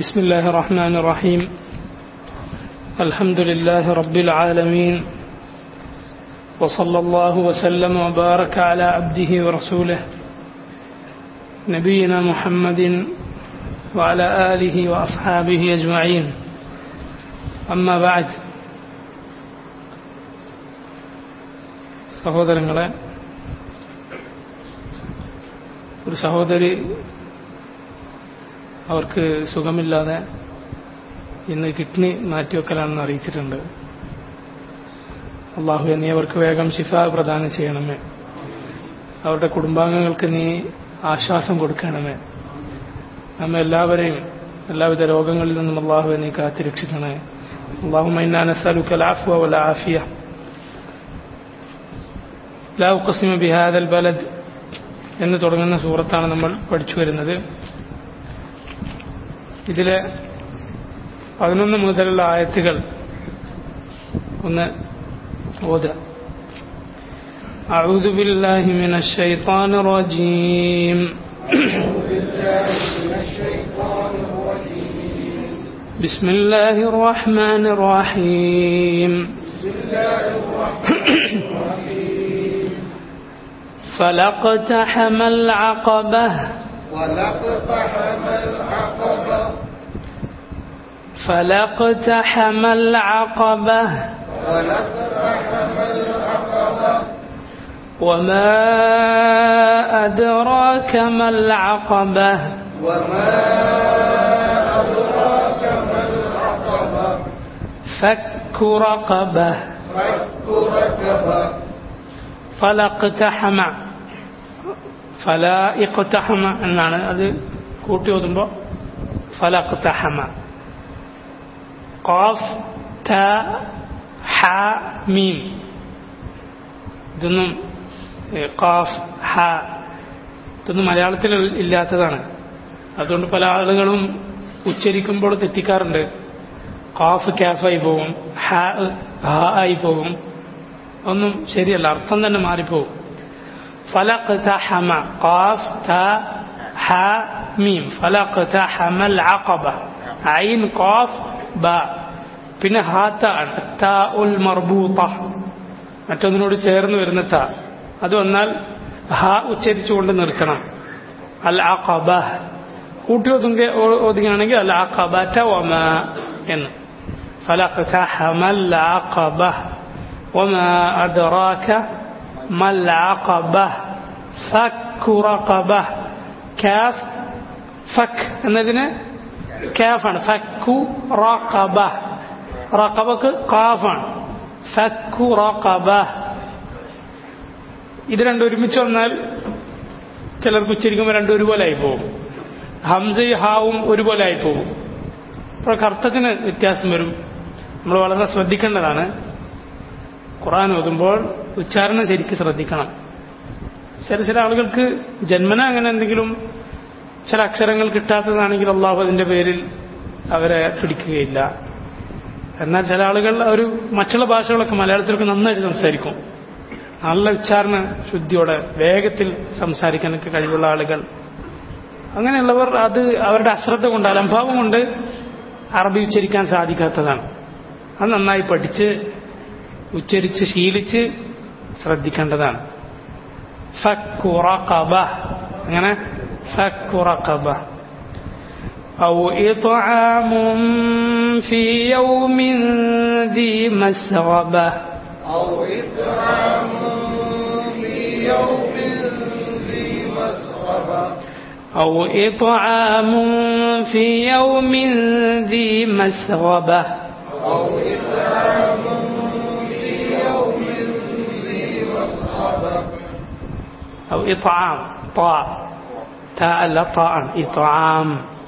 بسم الله الرحمن الرحيم الحمد لله رب العالمين وصلى الله وسلم وبارك على عبده ورسوله نبينا محمد وعلى آله وأصحابه أجمعين أما بعد സഹോദരങ്ങളെ ഒരു സഹോദരി അവർക്ക് സുഖമില്ലാതെ ഇന്ന് കിഡ്നി മാറ്റിവെക്കലാണെന്ന് അറിയിച്ചിട്ടുണ്ട് അള്ളാഹു നീ അവർക്ക് വേഗം ശിഫ പ്രദാനം ചെയ്യണമേ അവരുടെ കുടുംബാംഗങ്ങൾക്ക് നീ ആശ്വാസം കൊടുക്കണമേ നമ്മെ എല്ലാവരെയും എല്ലാവിധ രോഗങ്ങളിൽ നിന്നും അള്ളാഹു നീ കാത്തിരക്ഷിക്കണേ അള്ളാഹു മൈനാനസലുക്കലാഫുവ വല ആഫിയ ലാ ഉഖസിമ ബിഹാദൽ ബലദ് എന്ന് തുടങ്ങുന്ന സൂറത്താണ് നമ്മൾ പഠിച്ചു വരുന്നത് ഇതിലെ പതിനൊന്ന് മുതലുള്ള ആയത്തുകൾ ഒന്ന് ഓതുക أعوذ بالله من الشيطان الرجيم بسم الله الرحمن الرحيم فلاقتحم العقبة ولقتحم العقبة فلاقتحم العقبة ولقتحم العقبة وما أدراك ما العقبة وما أدراك ما العقبة فك رقبة فك ركبة ഫലഖ്തഹമ ഫല ഇഖ്തഹമ എന്നാണ് അത് കൂട്ടി ഓതുമ്പോൾ ഫലഖ്തഹമ ഖാഫ് ത ഹ മീം ഇതൊന്നും ഏ, ഖാഫ് ഹ ഇതൊന്നും മലയാളത്തിൽ ഇല്ലാത്തതാണ് അതുകൊണ്ട് പല ആളുകളും ഉച്ചരിക്കുമ്പോൾ തെറ്റിക്കാറുണ്ട് ഖാഫ് കാഫായി പോകും ഹ ഹ ആയി പോകും ഒന്നും ശരിയല്ല അർത്ഥം തന്നെ മാറിപ്പോവും فلقتحم قاف تاء حاء ميم فلقتحم العقبة عين قاف باء പിന്നെ ഹാത്ത ആണ് താ ഉൽ മർബൂത്ത മറ്റൊന്നിനോട് ചേർന്ന് വരുന്ന താ അത് വന്നാൽ ഹ ഉച്ചരിച്ചുകൊണ്ട് നിർത്തണം അൽ അഖബ കൂട്ടി ഒതുങ്ങി ഒതുങ്ങുകയാണെങ്കിൽ അൽ അഖബത വമ എന്ന് فلقتحم العقبة وما أدراك ما العقبة فك رقبة كاف فك എന്നതിന് കാഫാണ് ഫക്കു റഖബ റഖബക്ക് കാഫാണ് ഫക്കു റഖബ ഇത് രണ്ടും ഒരുമിച്ച് വന്നാൽ ചിലർക്ക് ഉച്ചരിക്കുമ്പോൾ രണ്ടും ഒരുപോലെ ആയി പോകും ഹംസയും ഹാവും ഒരുപോലെ ആയി പോകും അപ്പോൾ അർത്ഥത്തിന് വ്യത്യാസം വരും നമ്മൾ വളരെ ശ്രദ്ധിക്കേണ്ടതാണ് ഖുറാൻ ഓതുമ്പോൾ ഉച്ചാരണം ശരിക്കും ശ്രദ്ധിക്കണം ചില ചില ആളുകൾക്ക് ജന്മന അങ്ങനെ എന്തെങ്കിലും ചില അക്ഷരങ്ങൾ കിട്ടാത്തതാണെങ്കിൽ അള്ളാഹു അതിന്റെ പേരിൽ അവരെ പിടിക്കുകയില്ല എന്നാൽ ചില ആളുകൾ ഒരു മറ്റുള്ള ഭാഷകളൊക്കെ മലയാളത്തിലൊക്കെ നന്നായിട്ട് സംസാരിക്കും നല്ല ഉച്ചാരണ ശുദ്ധിയോടെ വേഗത്തിൽ സംസാരിക്കാനൊക്കെ കഴിവുള്ള ആളുകൾ അങ്ങനെയുള്ളവർ അത് അവരുടെ അശ്രദ്ധ കൊണ്ട് അലംഭാവം കൊണ്ട് അറബി ഉച്ചരിക്കാൻ സാധിക്കാത്തതാണ് അത് നന്നായി പഠിച്ച് ഉച്ചരിച്ച് ശീലിച്ച് ശ്രദ്ധിക്കേണ്ടതാണ് ഫക്കുറഖബ അങ്ങനെ ഫക്കുറഖബ أو إطعام في يوم ذي مسغبة أو إطعام في يوم ذي مسغبة أو إطعام في يوم ذي مسغبة أو إطعام في يوم ذي مسغبة أو إطعام طاء تاء لا طاء إطعام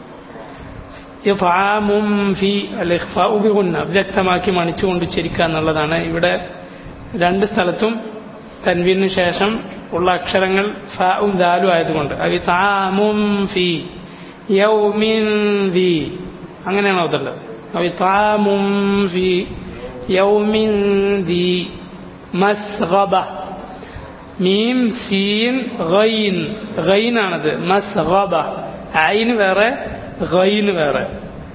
إطعام في الإخفاء بغنة വ്യക്തമാക്കി മണിച്ചുകൊണ്ട് ഉച്ചരിക്കുക എന്നുള്ളതാണ് ഇവിടെ രണ്ട് സ്ഥലത്തും തൻവീനു ശേഷം ഉള്ള അക്ഷരങ്ങൾ ഫാവും ദാലും ആയതുകൊണ്ട് ഇതാമും ഫി യൗമിൻ വി അങ്ങനെയാണ് അതുള്ളത് ഇതാമും ഫി യൗമിൻ ദി മസ്ഗബ മീം സീൻ ഗൈൻ ഗൈനാണത് മസ്ഗബ ഐന് വേറെ ഗൈന് വേറെ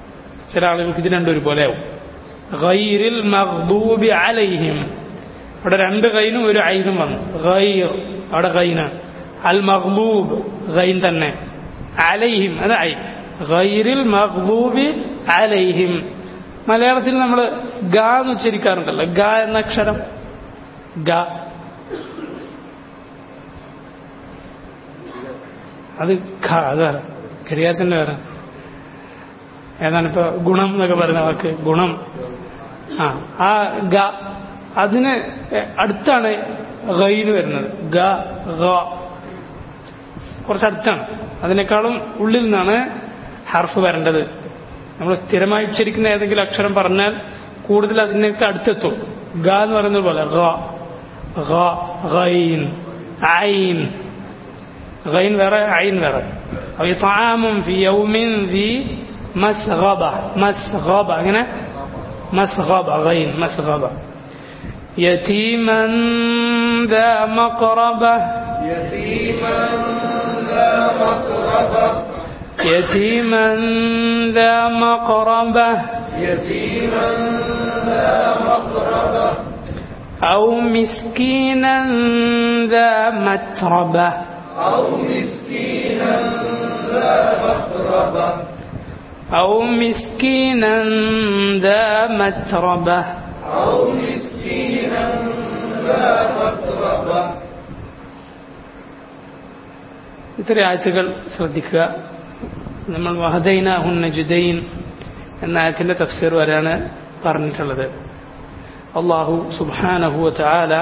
ചില ആളുകൾക്ക് ഇത് രണ്ടും ഒരുപോലെ ആവും ഗൈറിൽ മഖ്ദൂബി അലൈഹിം അവിടെ രണ്ട് ഗൈനും ഒരു ഐനും വന്നു ഗൈർ അവിടെ ഗൈനാണ് അൽ മഖ്ലൂബ് ഗൈൻ തന്നെ അലൈഹിം അത് ഐ ഗൈറിൽ മഖ്ലൂബി അലൈഹിം മലയാളത്തിൽ നമ്മൾ ഗ എന്ന് ഉച്ചരിക്കാറുണ്ടല്ലോ ഗ എന്ന അക്ഷരം ഗ അത് ഖ അതാണ് കരിയാത്തിന്റെ വേറെ ഏതാണ് ഇപ്പൊ ഗുണം എന്നൊക്കെ പറയുന്ന വാക്ക് ഗുണം ആ ആ ഗ അതിന് അടുത്താണ് ഗൈന് വരുന്നത് ഗ ഗ കുറച്ച് അടുത്താണ് അതിനേക്കാളും ഉള്ളിൽ നിന്നാണ് ഹർഫ് വരേണ്ടത് നമ്മൾ സ്ഥിരമായി ഉച്ചരിക്കുന്ന ഏതെങ്കിലും അക്ഷരം പറഞ്ഞാൽ കൂടുതൽ അതിനൊക്കെ അടുത്തെത്തും ഗ എന്ന് പറയുന്നത് പോലെ ഗ ഗ ഗൈൻ ഐൻ غين ذرة عين ذرة أو إطعام في يوم ذي مسغبة مسغبة هنا مسغبة غين مسغبة يتيما ذا مقربة يتيما ذا مقربة يتيما ذا مقربة يتيما ذا مقربة أو مسكينا ذا متربة أو مسكينا ذا مقربة أو مسكينا ذا متربة أو مسكينا ذا مقربة ഇത്ര ആയത്തുകൾ ശ്രദ്ധിക്കുക നമ്മൾ വഹദൈന ഹുന്നജുദൈൻ എന്ന ആയത്തിന്റെ തഫ്സീർ വരാണ് പറഞ്ഞിട്ടുള്ളത് അള്ളാഹു സുബാനഹു ചാല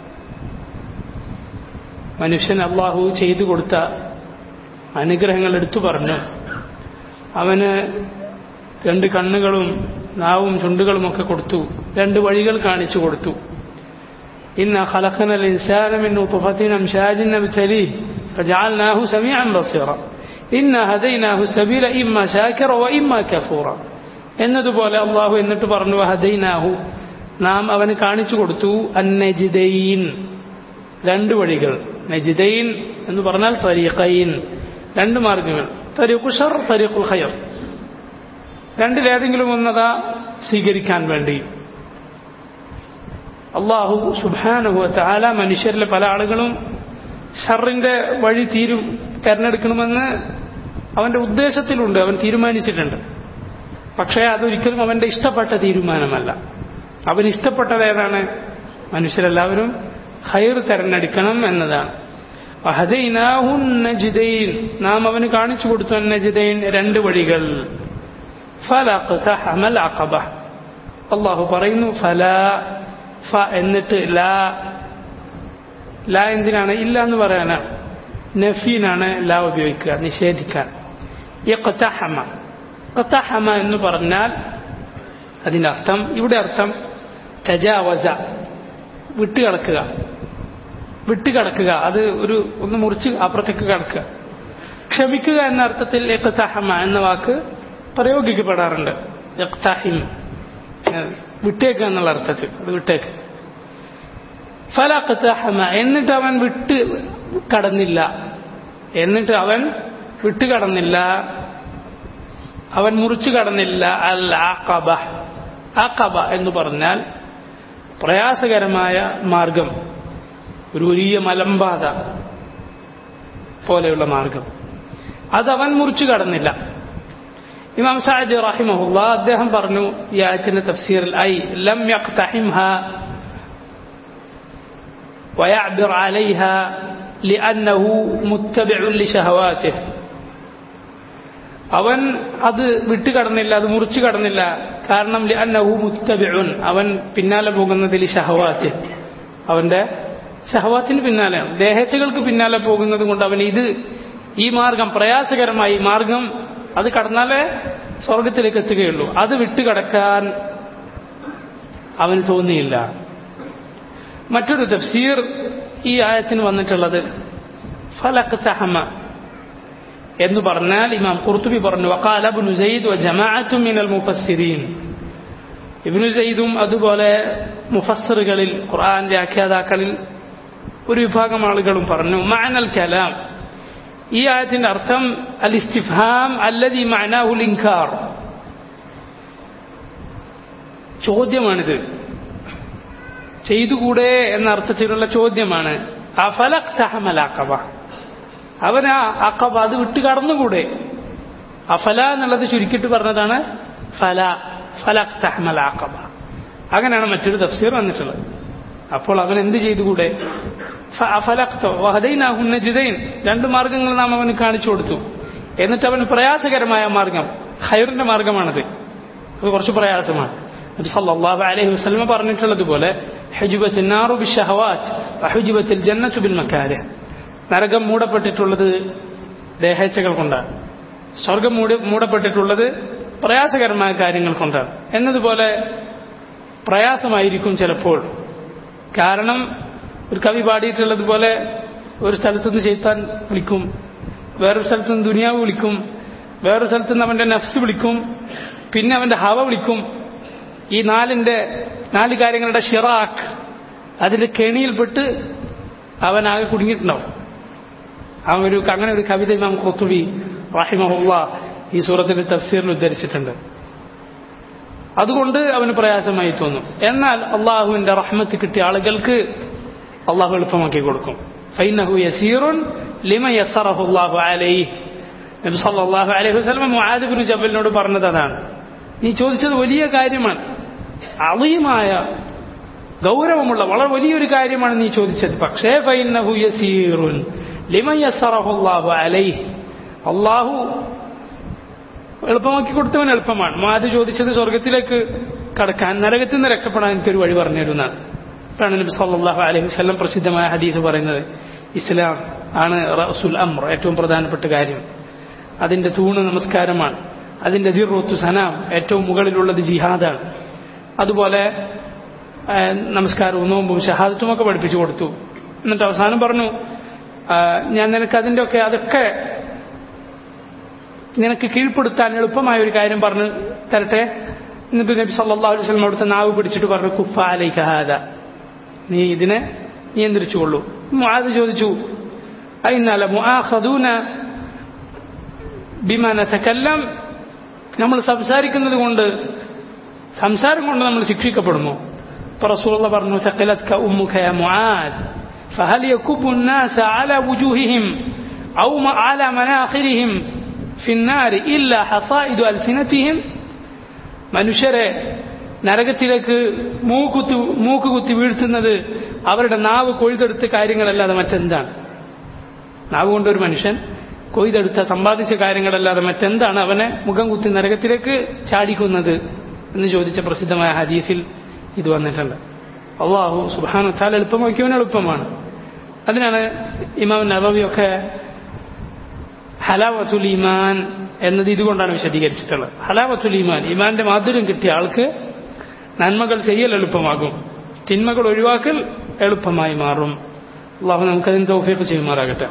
മനുഷ്യൻ അള്ളാഹു ചെയ്തു കൊടുത്ത അനുഗ്രഹങ്ങൾ എടുത്തു പറഞ്ഞു അവന് രണ്ട് കണ്ണുകളും നാവും ചുണ്ടുകളും ഒക്കെ കൊടുത്തു രണ്ട് വഴികൾ കാണിച്ചു കൊടുത്തു ഇന്ന خلقنا الإنسان من نطفة أمشاج نبتليه فجعلناه سميعا بصيرا إنا هديناه السبيل إما شاكرا وإما كفورا എന്നതുപോലെ അള്ളാഹു എന്നിട്ട് പറഞ്ഞു ഹദൈനാഹു നാം അവന് കാണിച്ചു കൊടുത്തു അന്നജിദൈൻ രണ്ട് വഴികൾ നജിദൈൻ എന്ന് പറഞ്ഞാൽ തരീഖൈൻ രണ്ട് മാർഗങ്ങൾ തരീഖു ഷർ തരീഖുൽ ഖൈർ രണ്ടിലേതെങ്കിലും ഒന്നതാ സ്വീകരിക്കാൻ വേണ്ടി അള്ളാഹു സുബാനുഹു താല മനുഷ്യരിലെ പല ആളുകളും ഷറിന്റെ വഴി തീരു തെരഞ്ഞെടുക്കണമെന്ന് അവന്റെ ഉദ്ദേശത്തിലുണ്ട് അവൻ തീരുമാനിച്ചിട്ടുണ്ട് പക്ഷേ അതൊരിക്കലും അവന്റെ ഇഷ്ടപ്പെട്ട തീരുമാനമല്ല അവൻ ഇഷ്ടപ്പെട്ടത് ഏതാണ് മനുഷ്യരെല്ലാവരും ഹൈർ തെരഞ്ഞെടുക്കണം എന്നതാണ് വഹദൈനാഹു നജിദൈൻ നാം അവന് കാണിച്ചു കൊടുത്തു നജിദൈൻ രണ്ട് വഴികൾ ഫലഖ്തഹമൽ അഖബ അള്ളാഹു പറയുന്നു ഫല ഫ എന്നിട്ട് ലാ ലാ എന്തിനാണ് ഇല്ല എന്ന് പറയാനാണ് നഫീനാണ് ലാ ഉപയോഗിക്കുക നിഷേധിക്കാൻ ഇഖ്തഹമ ഇഖ്തഹമ എന്ന് പറഞ്ഞാൽ അതിന്റെ അർത്ഥം ഇവിടെ അർത്ഥം തജാവസ വിട്ടുകിടക്കുക വിട്ടുകിടക്കുക അത് ഒരു ഒന്ന് മുറിച്ച് അപ്പുറത്തേക്ക് കിടക്കുക ക്ഷമിക്കുക എന്ന അർത്ഥത്തിൽ ഇഖ്തഹമ എന്ന വാക്ക് പ്രയോഗിക്കപ്പെടാറുണ്ട് ഇഖ്തഹിം വിട്ടേക്ക് എന്നുള്ള അർത്ഥത്തിൽ അത് വിട്ടേക്ക് ഫലഖ്തഹമ എന്നിട്ട് അവൻ വിട്ട് കടന്നില്ല എന്നിട്ട് അവൻ വിട്ടുകടന്നില്ല അവൻ മുറിച്ചു കടന്നില്ല അൽ ആഖബ ആഖബ എന്ന് പറഞ്ഞാൽ പ്രയാസകരമായ മാർഗം ഒരു വലിയ മലമ്പാത പോലെയുള്ള മാർഗം അതവൻ മുറിച്ചു കടന്നില്ല ഇമാം സാജ് റഹിമഹുല്ല അദ്ദേഹം പറഞ്ഞു ഈ ആയത്തിന്റെ തഫ്സീറിൽ ഐ ലം യഖ്തഹിംഹ ويعبر عليها لأنه متبع لشهواته അവൻ അത് വിട്ടുകടന്നില്ല അത് മുറിച്ചു കടന്നില്ല കാരണം അന്നഹു മുത്തബിഉൻ അവൻ പിന്നാലെ പോകുന്നതിൽ ഷഹവാത്ത് അവന്റെ ഷഹവാത്തിന് പിന്നാലെയാണ് ദേഹച്ചകൾക്ക് പിന്നാലെ പോകുന്നത് കൊണ്ട് അവൻ ഇത് ഈ മാർഗം പ്രയാസകരമായി മാർഗം അത് കടന്നാലേ സ്വർഗത്തിലേക്ക് എത്തുകയുള്ളൂ അത് വിട്ടുകടക്കാൻ അവന് തോന്നിയില്ല മറ്റൊരു തഫ്സീർ ഈ ആയത്തിന് വന്നിട്ടുള്ളത് ഫലഖ് തഹമ എന്ന് പറഞ്ഞാൽ ഇമാം കുർത്തുബി പറഞ്ഞു വക്കാല ഇബ്നു സയ്യിദ് വജമാഅത്തു മിനൽ മുഫസ്സിരീൻ ഇബ്നു സയ്യിദും അതുപോലെ മുഫസ്സിറുകളിൽ ഖുർആൻ വ്യാഖ്യാതാക്കളിൽ ഒരു വിഭാഗം ആളുകളും പറഞ്ഞു മഅനൽ കലാം ഈ ആയത്തിന്റെ അർത്ഥം അൽ ഇസ്തിഫാം അല്ലദി മഅനാഹു ഇൻകാർ ചോദ്യമാണിത് ചെയ്തുകൂടെ എന്ന അർത്ഥത്തിലുള്ള ചോദ്യമാണ് അഫലഖ്തഹമൽ അഖബ അവൻ ആ അഖബ അത് വിട്ട് കടന്നുകൂടെ അഫല എന്നുള്ളത് ചുരുക്കിയിട്ട് പറഞ്ഞതാണ് ഫല ഫലഖ്തഹമൽ അഖബ അങ്ങനെയാണ് മറ്റൊരു തഫ്സീർ വന്നിട്ടുള്ളത് അപ്പോൾ അവൻ എന്ത് ചെയ്തുകൂടെ ജിതൈൻ രണ്ട് മാർഗങ്ങൾ നാം അവന് കാണിച്ചു കൊടുത്തു എന്നിട്ട് അവന് പ്രയാസകരമായ മാർഗം ഹൈറിന്റെ മാർഗമാണത് അത് കുറച്ച് പ്രയാസമാണ് നബി സല്ലല്ലാഹു അലൈഹി വസല്ലമ പറഞ്ഞിട്ടുള്ളതുപോലെ ഹുജിബത്തിൽ നാറു ബിഷഹവാത്ത് വഹുജിബത്തിൽ ജന്നത്തു ബിൽ മക്കാരിഹ് നരകം മൂടപ്പെട്ടിട്ടുള്ളത് ദേഹേച്ഛകൾ കൊണ്ടാണ് സ്വർഗം മൂടി മൂടപ്പെട്ടിട്ടുള്ളത് പ്രയാസകരമായ കാര്യങ്ങൾ കൊണ്ടാണ് എന്നതുപോലെ പ്രയാസമായിരിക്കും ചിലപ്പോൾ കാരണം ഒരു കവി പാടിയിട്ടുള്ളതുപോലെ ഒരു സ്ഥലത്തുനിന്ന് ചെയ്ത്താൻ വിളിക്കും വേറൊരു സ്ഥലത്തുനിന്ന് ദുനിയാവ് വിളിക്കും വേറൊരു സ്ഥലത്തുനിന്ന് അവന്റെ നഫ്സ് വിളിക്കും പിന്നെ അവന്റെ ഹവ വിളിക്കും ഈ നാലിന്റെ നാല് കാര്യങ്ങളുടെ ഷിറാഖ് അതിന്റെ കെണിയിൽപ്പെട്ട് അവൻ ആകെ കുടുങ്ങിയിട്ടുണ്ടാവും അവൻ ഒരു അങ്ങനെ ഒരു കവിത ഇമാം ഖുത്തുബി റാഹിമഹുല്ല ഈ സൂറത്തിന്റെ തഫ്സീറിൽ ഉദ്ധരിച്ചിട്ടുണ്ട് അതുകൊണ്ട് അവന് പ്രയാസമായി തോന്നും എന്നാൽ അള്ളാഹുവിന്റെ റഹ്മത്ത് കിട്ടിയ ആളുകൾക്ക് അള്ളാഹു എളുപ്പമാക്കി കൊടുക്കും ഫൈനഹു യസീറുൻ ലിമ യസറഹു അല്ലാഹു അലൈഹി നബി സല്ലല്ലാഹു അലൈഹി വസല്ലം മുആദ് ബിൻ ജബലിനോട് പറഞ്ഞത് അതാണ് നീ ചോദിച്ചത് വലിയ കാര്യമാണ് അളീമായ ഗൗരവമുള്ള വളരെ വലിയൊരു കാര്യമാണ് നീ ചോദിച്ചത് പക്ഷേ ഫൈനഹു യസീറുൻ ലിമ യസറഹു അല്ലാഹു അലൈഹി അള്ളാഹു എളുപ്പമാക്കി കൊടുത്തവൻ എളുപ്പമാണ് മാത് ചോദിച്ചത് സ്വർഗത്തിലേക്ക് കടക്കാൻ നരകത്തിൽ നിന്ന് രക്ഷപ്പെടാൻ എനിക്കൊരു വഴി പറഞ്ഞു തരുന്നതാണ് ഇപ്പോഴാണ് നബി സല്ലല്ലാഹു അലൈഹി വസല്ലം പ്രസിദ്ധമായ ഹദീസ് പറയുന്നത് ഇസ്ലാം ആണ് റസുൽ അമ്ര ഏറ്റവും പ്രധാനപ്പെട്ട കാര്യം അതിന്റെ തൂണ് നമസ്കാരമാണ് അതിന്റെ ദിറുത്തു സനാം ഏറ്റവും മുകളിലുള്ളത് ജിഹാദാണ് അതുപോലെ നമസ്കാരവും നോമ്പും ഷഹാദത്തും ഒക്കെ പഠിപ്പിച്ചു കൊടുത്തു എന്നിട്ട് അവസാനം പറഞ്ഞു ഞാൻ നിനക്ക് അതിന്റെ ഒക്കെ അതൊക്കെ നിനക്ക് കീഴ്പ്പെടുത്താൻ എളുപ്പമായ ഒരു കാര്യം പറഞ്ഞു തരട്ടെ എന്നിട്ട് നബി സല്ലല്ലാഹു അലൈഹി വസല്ലം അവിടുത്തെ നാവ് പിടിച്ചിട്ട് പറഞ്ഞു കുഫ അലൈക ഹാദ നീ ഇതിനെ നിയന്ത്രിച്ചുകൊള്ളൂ മുആദ് ചോദിച്ചു അയിന്നാല മുആഖദൂന ബിമാ നതകല്ലം നമ്മൾ സംസാരിക്കുന്നത് കൊണ്ട് സംസാരം കൊണ്ട് നമ്മൾ ശിക്ഷിക്കപ്പെടുമോ ഇപ്പൊ റസൂലുള്ള പറഞ്ഞു തഖലത്ക ഉമ്മുക യാ മുആദ് فهل يكب الناس على وجوههم أو على مناخرهم في النار إلا حصائد ألسنتهم മനുഷ്യരെ നരകത്തിലേക്ക് മൂക്കുത്തി മൂക്ക് കുത്തി വീഴ്ത്തുന്നത് അവരുടെ നാവ് കൊയ്തെടുത്ത കാര്യങ്ങളല്ലാതെ മറ്റെന്താണ് നാവ് കൊണ്ടൊരു മനുഷ്യൻ കൊയ്തെടുത്ത സമ്പാദിച്ച കാര്യങ്ങളല്ലാതെ മറ്റെന്താണ് അവനെ മുഖം കുത്തി നരകത്തിലേക്ക് ചാടിക്കുന്നത് എന്ന് ചോദിച്ച പ്രസിദ്ധമായ ഹദീസിൽ ഇത് വന്നിട്ടുണ്ട് അള്ളാഹു സുബാനു താൽ എളുപ്പമാക്കിയവൻ എളുപ്പമാണ് അതിനാണ് ഇമാം നബവിയൊക്കെ ഹലാവത്തുൽ ഈമാൻ എന്നത് ഇതുകൊണ്ടാണ് വിശദീകരിച്ചിട്ടുള്ളത് ഹലാവത്തുൽ ഈമാൻ ഈമാന്റെ മാധുര്യം കിട്ടിയ ആൾക്ക് നന്മകൾ ചെയ്യൽ എളുപ്പമാകും തിന്മകൾ ഒഴിവാക്കൽ എളുപ്പമായി മാറും അള്ളാഹു നമുക്കതിന് തൗഫീഖ് ചെയ്യുമാറാകട്ടെ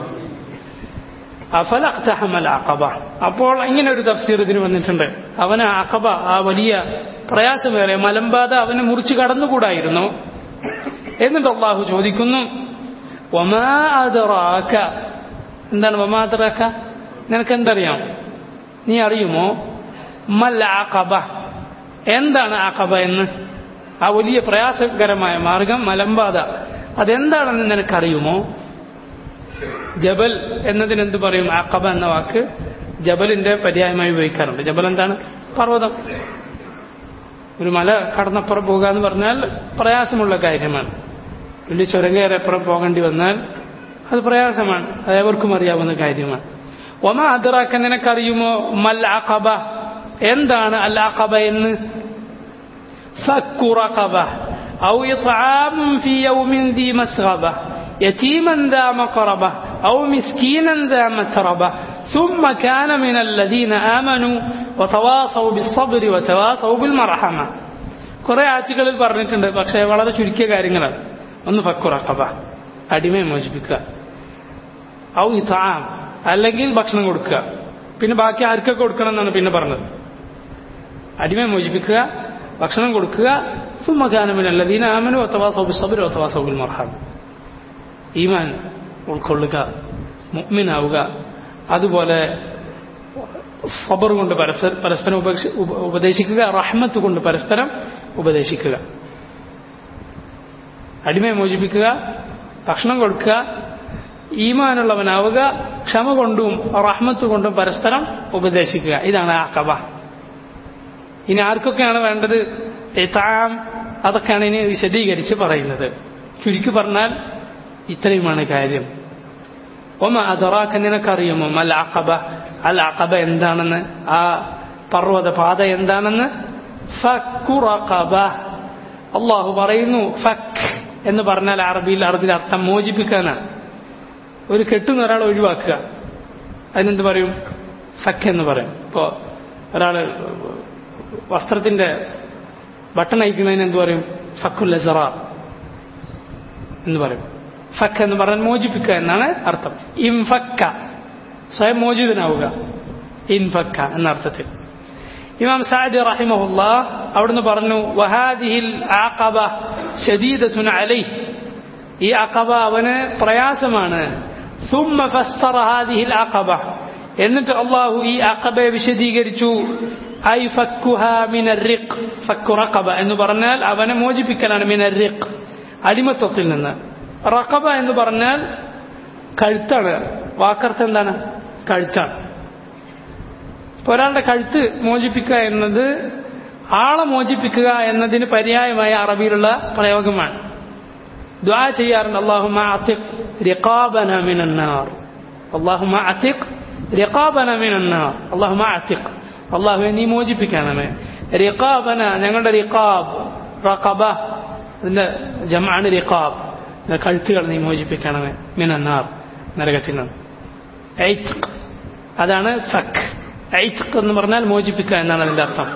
അഫലഖ്തഹമൽ അഖബ അപ്പോൾ ഇങ്ങനെ ഒരു തഫ്സീർ ഇതിന് വന്നിട്ടുണ്ട് അവന് അഖബ ആ വലിയ പ്രയാസമേറെ മലമ്പാത അവനെ മുറിച്ചു കടന്നുകൂടായിരുന്നു എന്നിട്ട് അള്ളാഹു ചോദിക്കുന്നു വമാ അദറാക എന്താണ് വമാ അദറാക നിനക്ക് എന്തറിയാം നീ അറിയുമോ മൽ ആഖബ എന്താണ് ആഖബ എന്ന് ആ വലിയ പ്രയാസകരമായ മാർഗം മലമ്പാത അതെന്താണെന്ന് നിനക്കറിയുമോ ജബൽ എന്നതിന് എന്ത് പറയും ആഖബ എന്ന വാക്ക് ജബലിന്റെ പര്യായമായി ഉപയോഗിക്കാറുണ്ട് ജബൽ എന്താണ് പർവ്വതം ഒരു മല കടന്നപ്പുറം പോകുക എന്ന് പറഞ്ഞാൽ പ്രയാസമുള്ള കാര്യമാണ് വലിയ ചുരങ്കയറപ്പുറം പോകേണ്ടി വന്നാൽ അത് പ്രയാസമാണ് അത് എവർക്കും അറിയാവുന്ന കാര്യമാണ് ഒമ അതിറാക്ക നിനക്കറിയുമോ മൽ അഖബ എന്താണ് അൽ അഖബ എന്ന് ഫക്കുറഖബ ഔ ഇത്ആം ഫി യൗമിൻ ദി മസ്ഗബ يتيما ذا مقربة أو مسكينا ذا متربة ثم كان من الذين آمنوا وتواصوا بالصبر وتواصوا بالمرحمة കുറെ ആറ്റുകളിൽ പറഞ്ഞിട്ടുണ്ട് പക്ഷേ വളരെ ചുരുക്കിയ കാര്യങ്ങളാണ് ഒന്ന് ഫക്കുറക്കബ അടിമയെ മോചിപ്പിക്കുക ഔ ഇതാം അല്ലെങ്കിൽ ഭക്ഷണം കൊടുക്കുക പിന്നെ ബാക്കി ആർക്കൊക്കെ കൊടുക്കണം എന്നാണ് പിന്നെ പറഞ്ഞത് അടിമയെ മോചിപ്പിക്കുക ഭക്ഷണം കൊടുക്കുക സുമഖാനമിനല്ല ദീന ആമനു ഒത്തവാ സൗബിൽ സബിർ ഒത്തവാ സൗബിൽ മർഹാം ഈമാൻ ഉൾക്കൊള്ളുക മുഗ്മിനാവുക അതുപോലെ സബർ കൊണ്ട് പരസ്പരം പരസ്പരം ഉപേക്ഷ- ഉപ- ഉപദേശിക്കുക റഹ്മത്ത് കൊണ്ട് പരസ്പരം ഉപദേശിക്കുക അടിമയെ മോചിപ്പിക്കുക ഭക്ഷണം കൊടുക്കുക ഈമാനുള്ളവനാവുക ക്ഷമ കൊണ്ടും റഹ്മത്ത് കൊണ്ടും പരസ്പരം ഉപദേശിക്കുക ഇതാണ് അക്കബ ഇനി ആർക്കൊക്കെയാണ് വേണ്ടത് ഇതാം അതൊക്കെയാണ് ഇനി വിശദീകരിച്ച് പറയുന്നത് ചുരുക്കി പറഞ്ഞാൽ ഇത്രയുമാണ് കാര്യം ഒമ അതറാക്ക നിനക്കറിയുമോ അൽ അഖബ അൽ അഖബ എന്താണെന്ന് ആ പർവ്വത പാത എന്താണെന്ന് ഫക്കു റഖബ അള്ളാഹു പറയുന്നു ഫക്ക് എന്ന് പറഞ്ഞാൽ അറബിയിൽ അറബിയിൽ അർത്ഥം മോചിപ്പിക്കാനാണ് ഒരു കെട്ടുന്ന ഒരാളെ ഒഴിവാക്കുക അതിനെന്ത് പറയും ഫക്ക് എന്ന് പറയും ഇപ്പോ ഒരാള് വസ്ത്രത്തിന്റെ ബട്ടൺ അയക്കുന്നതിന് എന്ത് പറയും ഫക്കുൽ ലസറ എന്ന് പറയും ഫക്ക് എന്ന് പറഞ്ഞാൽ മോചിപ്പിക്കുക എന്നാണ് അർത്ഥം ഇംഫക്ക സ്വയം മോചിതനാവുക ഇൻഫക്ക എന്ന അർത്ഥത്തിൽ ഇമാം സാദി റഹിമഹുല്ല അവിടുന്ന് പറഞ്ഞു വഹാദിഹിൽ ആഖബ ഷദീദത്തുൻ അലൈഹി ഈ അഖബ അവന് പ്രയാസമാണ് ثم فسر هذه العقبة എന്നിട്ട് അള്ളാഹു ഈ അഖബയെ വിശദീകരിച്ചു ഐ ഫക്കുഹ മിനർ റിഖ് ഫക്കു റഖബ എന്ന് പറഞ്ഞാൽ അവനെ മോചിപ്പിക്കലാണ് മിനർ റിഖ് അടിമത്വത്തിൽ നിന്ന് റഖബ എന്ന് പറഞ്ഞാൽ കഴുത്താണ് വാക്കർത്ഥം എന്താണ് കഴുത്താണ് ഇപ്പൊ ഒരാളുടെ കഴുത്ത് മോചിപ്പിക്കുക എന്നത് ആളെ മോചിപ്പിക്കുക എന്നതിന് പര്യായമായ അറബിയിലുള്ള പ്രയോഗമാണ് ദ്വാ ചെയ്യാറുണ്ട് അള്ളാഹുമ അത്തിഖ് റിഖാബന മിനന്നാർ അള്ളാഹുമ അത്തിഖ് റിഖാബന മിനന്നാർ അള്ളാഹുമ അത്തിഖ് അള്ളാഹുവെ നീ മോചിപ്പിക്കണമേ റിഖാബന ഞങ്ങളുടെ റിഖാബ് റഖബ അതിന്റെ ജമാണ് റിഖാബ് ഇതിന്റെ കഴുത്തുകൾ നീ മോചിപ്പിക്കണമേ മിനന്നാർ നരകത്തിൽ നിന്ന് ഐത്ഖ് അതാണ് ഫക്ക് ഐത്ഖ് എന്ന് പറഞ്ഞാൽ മോചിപ്പിക്കുക എന്നാണ് അതിന്റെ അർത്ഥം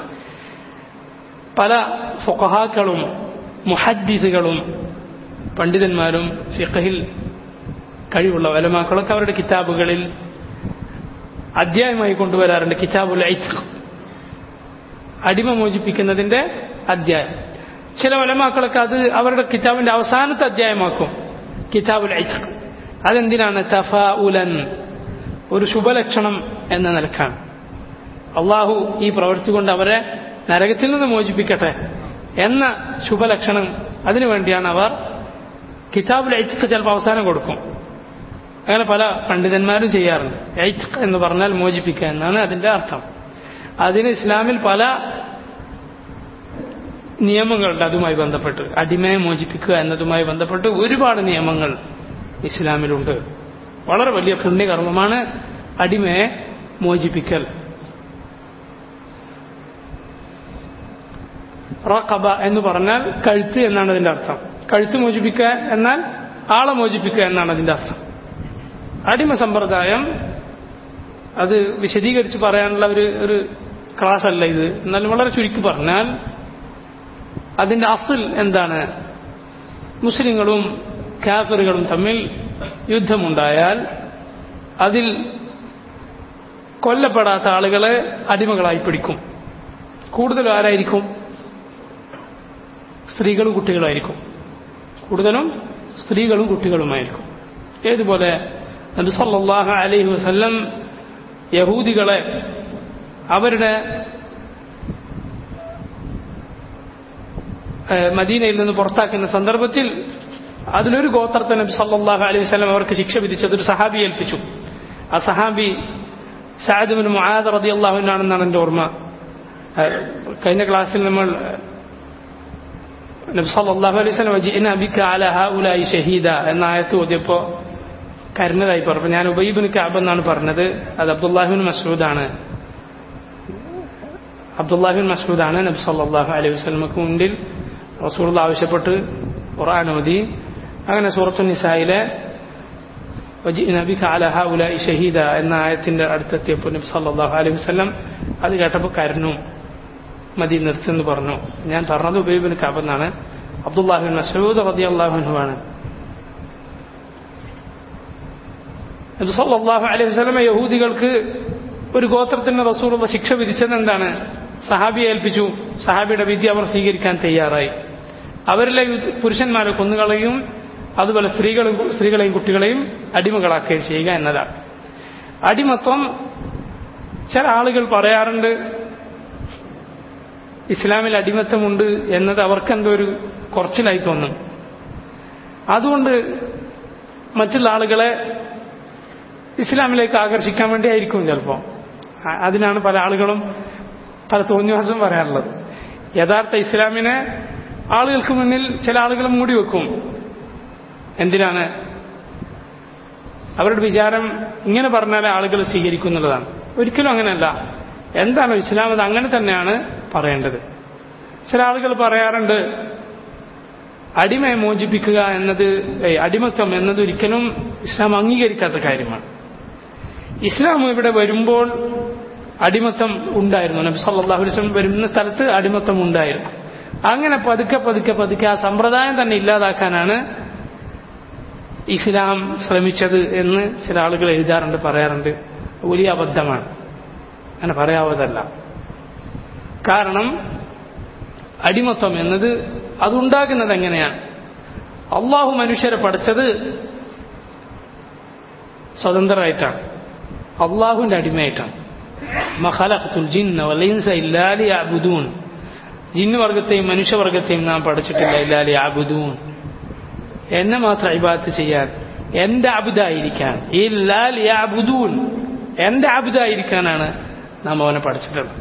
പല ഫുഖഹാക്കളും മുഹദ്ദിസുകളും പണ്ഡിതന്മാരും ഫിഖഹിൽ കഴിവുള്ള വലമാക്കളൊക്കെ അവരുടെ കിതാബുകളിൽ അധ്യായമായി കൊണ്ടുവരാറുണ്ട് കിതാബുൽ ഐത്ഖ് അടിമ മോചിപ്പിക്കുന്നതിന്റെ അധ്യായം ചില വലമാക്കളൊക്കെ അത് അവരുടെ കിതാബിന്റെ അവസാനത്തെ അധ്യായമാക്കും കിതാബുൽ ഐത്ഖ് അതെന്തിനാണ് തഫ ഉലൻ ഒരു ശുഭലക്ഷണം എന്ന നിലക്കാണ് അള്ളാഹു ഈ പ്രവൃത്തി കൊണ്ട് അവരെ നരകത്തിൽ നിന്ന് മോചിപ്പിക്കട്ടെ എന്ന ശുഭലക്ഷണം അതിനുവേണ്ടിയാണ് അവർ കിതാബുൽ ഐത്ഖ് ചിലപ്പോൾ അവസാനം കൊടുക്കും അങ്ങനെ പല പണ്ഡിതന്മാരും ചെയ്യാറുണ്ട് ഐത്ഖ് എന്ന് പറഞ്ഞാൽ മോചിപ്പിക്കുക എന്നാണ് അതിന്റെ അർത്ഥം അതിന് ഇസ്ലാമിൽ പല നിയമങ്ങളുണ്ട് അതുമായി ബന്ധപ്പെട്ട് അടിമയെ മോചിപ്പിക്കുക എന്നതുമായി ബന്ധപ്പെട്ട് ഒരുപാട് നിയമങ്ങൾ ഇസ്ലാമിലുണ്ട് വളരെ വലിയ പുണ്യകർമ്മമാണ് അടിമയെ മോചിപ്പിക്കൽ റഖബ എന്ന് പറഞ്ഞാൽ കഴുത്ത് എന്നാണ് അതിന്റെ അർത്ഥം കഴുത്ത് മോചിപ്പിക്കുക എന്നാൽ ആളെ മോചിപ്പിക്കുക എന്നാണ് അതിന്റെ അർത്ഥം അടിമ സമ്പ്രദായം അത് വിശദീകരിച്ച് പറയാനുള്ള ഒരു ഒരു ക്ലാസ് അല്ല ഇത് എന്നാലും വളരെ ചുരുക്കി പറഞ്ഞാൽ അതിന്റെ അസിൽ എന്താണ് മുസ്ലിങ്ങളും കാഫറുകളും തമ്മിൽ യുദ്ധമുണ്ടായാൽ അതിൽ കൊല്ലപ്പെടാത്ത ആളുകളെ അടിമകളായി പിടിക്കും കൂടുതലും ആരായിരിക്കും സ്ത്രീകളും കുട്ടികളായിരിക്കും കൂടുതലും സ്ത്രീകളും കുട്ടികളുമായിരിക്കും ഏതുപോലെ നബി സല്ലല്ലാഹു അലൈഹി വസല്ലം യഹൂദികളെ അവരുടെ ഏഹ്, മദീനയിൽ നിന്ന് പുറത്താക്കുന്ന സന്ദർഭത്തിൽ അതിലൊരു ഗോത്രത്തെ നബി സല്ലല്ലാഹു അലൈഹി വസല്ലം അവർക്ക് ശിക്ഷ വിധിച്ചത് ഒരു സഹാബി ഏൽപ്പിച്ചു ആ സഹാബി സഅദ് ബിൻ മുആദ് റളിയല്ലാഹു അൻഹു ആണെന്നാണ് എൻ്റെ ഓർമ്മ ഏഹ്, കഴിഞ്ഞ ക്ലാസ്സിൽ നമ്മൾ നബി സല്ലല്ലാഹു അലൈഹി വസല്ലം വജിഇനാ ബിക അലാ ഹൗലായി ഷഹീദ എന്ന ആയത്ത് ഓതിയപ്പോൾ കരുന്നതായി പറഞ്ഞു ഞാൻ ഉബൈബിന് കാബ് എന്നാണ് പറഞ്ഞത് അത് അബ്ദുല്ലാഹിബിൻ മസൂദാണ് അബ്ദുല്ലാഹിബിൻ മസൂദാണ് നബി സല്ലല്ലാഹു അലൈഹി വസല്ലമക്ക് മുന്നിൽ റസൂൽ ആവശ്യപ്പെട്ട് ഖുർആൻ ഓതി അങ്ങനെ സൂറത്തു നിസായിലെ വജിഇനാ ബിക അലാ ഹൗലായി ഷഹീദ എന്ന ആയത്തിന്റെ അടുത്തെത്തിയപ്പോൾ നബി സല്ലല്ലാഹു അലൈഹി വസല്ലം അത് കേട്ടപ്പോൾ കരഞ്ഞു മതി നിർത്തുന്നു പറഞ്ഞു ഞാൻ പറഞ്ഞത് ഉബൈബിന് കാബ് എന്നാണ് അബ്ദുല്ലാഹിബിൻ മസൂദ് റളിയല്ലാഹു അൻഹു ആണ് നബി സല്ലല്ലാഹു അലൈഹി വസല്ലമ യഹൂദികൾക്ക് ഒരു ഗോത്രത്തിന് റസൂലുള്ള ശിക്ഷ വിധിച്ചത് എന്താണ് സഹാബിയെ ഏൽപ്പിച്ചു സഹാബിയുടെ വിദ്യ അവർ സ്വീകരിക്കാൻ തയ്യാറായി അവരിലെ യു- പുരുഷന്മാരെ കൊന്നുകളയും അതുപോലെ സ്ത്രീകളും സ്ത്രീകളെയും കുട്ടികളെയും അടിമകളാക്കുകയും ചെയ്യുക എന്നതാണ് അടിമത്വം ചില ആളുകൾ പറയാറുണ്ട് ഇസ്ലാമിൽ അടിമത്തമുണ്ട് എന്നത് അവർക്കെന്തോ ഒരു കുറച്ചിലായി തോന്നും അതുകൊണ്ട് മറ്റുള്ള ആളുകളെ ഇസ്ലാമിലേക്ക് ആകർഷിക്കാൻ വേണ്ടിയായിരിക്കും ചിലപ്പോൾ അതിനാണ് പല ആളുകളും പല തോന്നിവാസം പറയാറുള്ളത് യഥാർത്ഥ ഇസ്ലാമിനെ ആളുകൾക്ക് മുന്നിൽ ചില ആളുകൾ മൂടി വെക്കും എന്തിനാണ് അവരുടെ വിചാരം ഇങ്ങനെ പറഞ്ഞാലേ ആളുകൾ സ്വീകരിക്കുന്നുള്ളതാണ് ഒരിക്കലും അങ്ങനെയല്ല എന്താണോ ഇസ്ലാം അത് അങ്ങനെ തന്നെയാണ് പറയേണ്ടത് ചില ആളുകൾ പറയാറുണ്ട് അടിമയെ മോചിപ്പിക്കുക എന്നത് ഏയ്, അടിമത്വം എന്നത് ഒരിക്കലും ഇസ്ലാം അംഗീകരിക്കാത്ത കാര്യമാണ് ഇസ്ലാം ഇവിടെ വരുമ്പോൾ അടിമത്തം ഉണ്ടായിരുന്നു നബി സല്ലല്ലാഹു അലൈഹി വസല്ലം വരുന്ന സ്ഥലത്ത് അടിമത്തം ഉണ്ടായിരുന്നു അങ്ങനെ പതുക്കെ പതുക്കെ പതുക്കെ ആ സമ്പ്രദായം തന്നെ ഇല്ലാതാക്കാനാണ് ഇസ്ലാം ശ്രമിച്ചത് എന്ന് ചില ആളുകൾ എഴുതാറുണ്ട് പറയാറുണ്ട് വലിയ അബദ്ധമാണ് അങ്ങനെ പറയാവതല്ല കാരണം അടിമത്വം എന്നത് അതുണ്ടാകുന്നത് എങ്ങനെയാണ് അള്ളാഹു മനുഷ്യരെ പഠിച്ചത് സ്വതന്ത്രരായിട്ടാണ് അള്ളാഹുവിന്റെ അടിമയായിട്ടാണ് മഖലഖ്തുൽ ജിന്ന വൽ ഇൻസ ഇല്ലാ ലിയഅ്ബുദൂൻ ജിന്ന് വർഗത്തെയും മനുഷ്യവർഗത്തെയും നാം പഠിച്ചിട്ടില്ല ഇല്ലാ ലിയഅ്ബുദൂൻ എന്നെ മാത്രം ഇബാദത്ത് ചെയ്യാൻ എന്റെ അബുദായിരിക്കാൻ ഇല്ലാ ലിയഅ്ബുദൂൻ എന്റെ അബുദായിരിക്കാനാണ് നാം അവനെ പഠിച്ചിട്ടുള്ളത്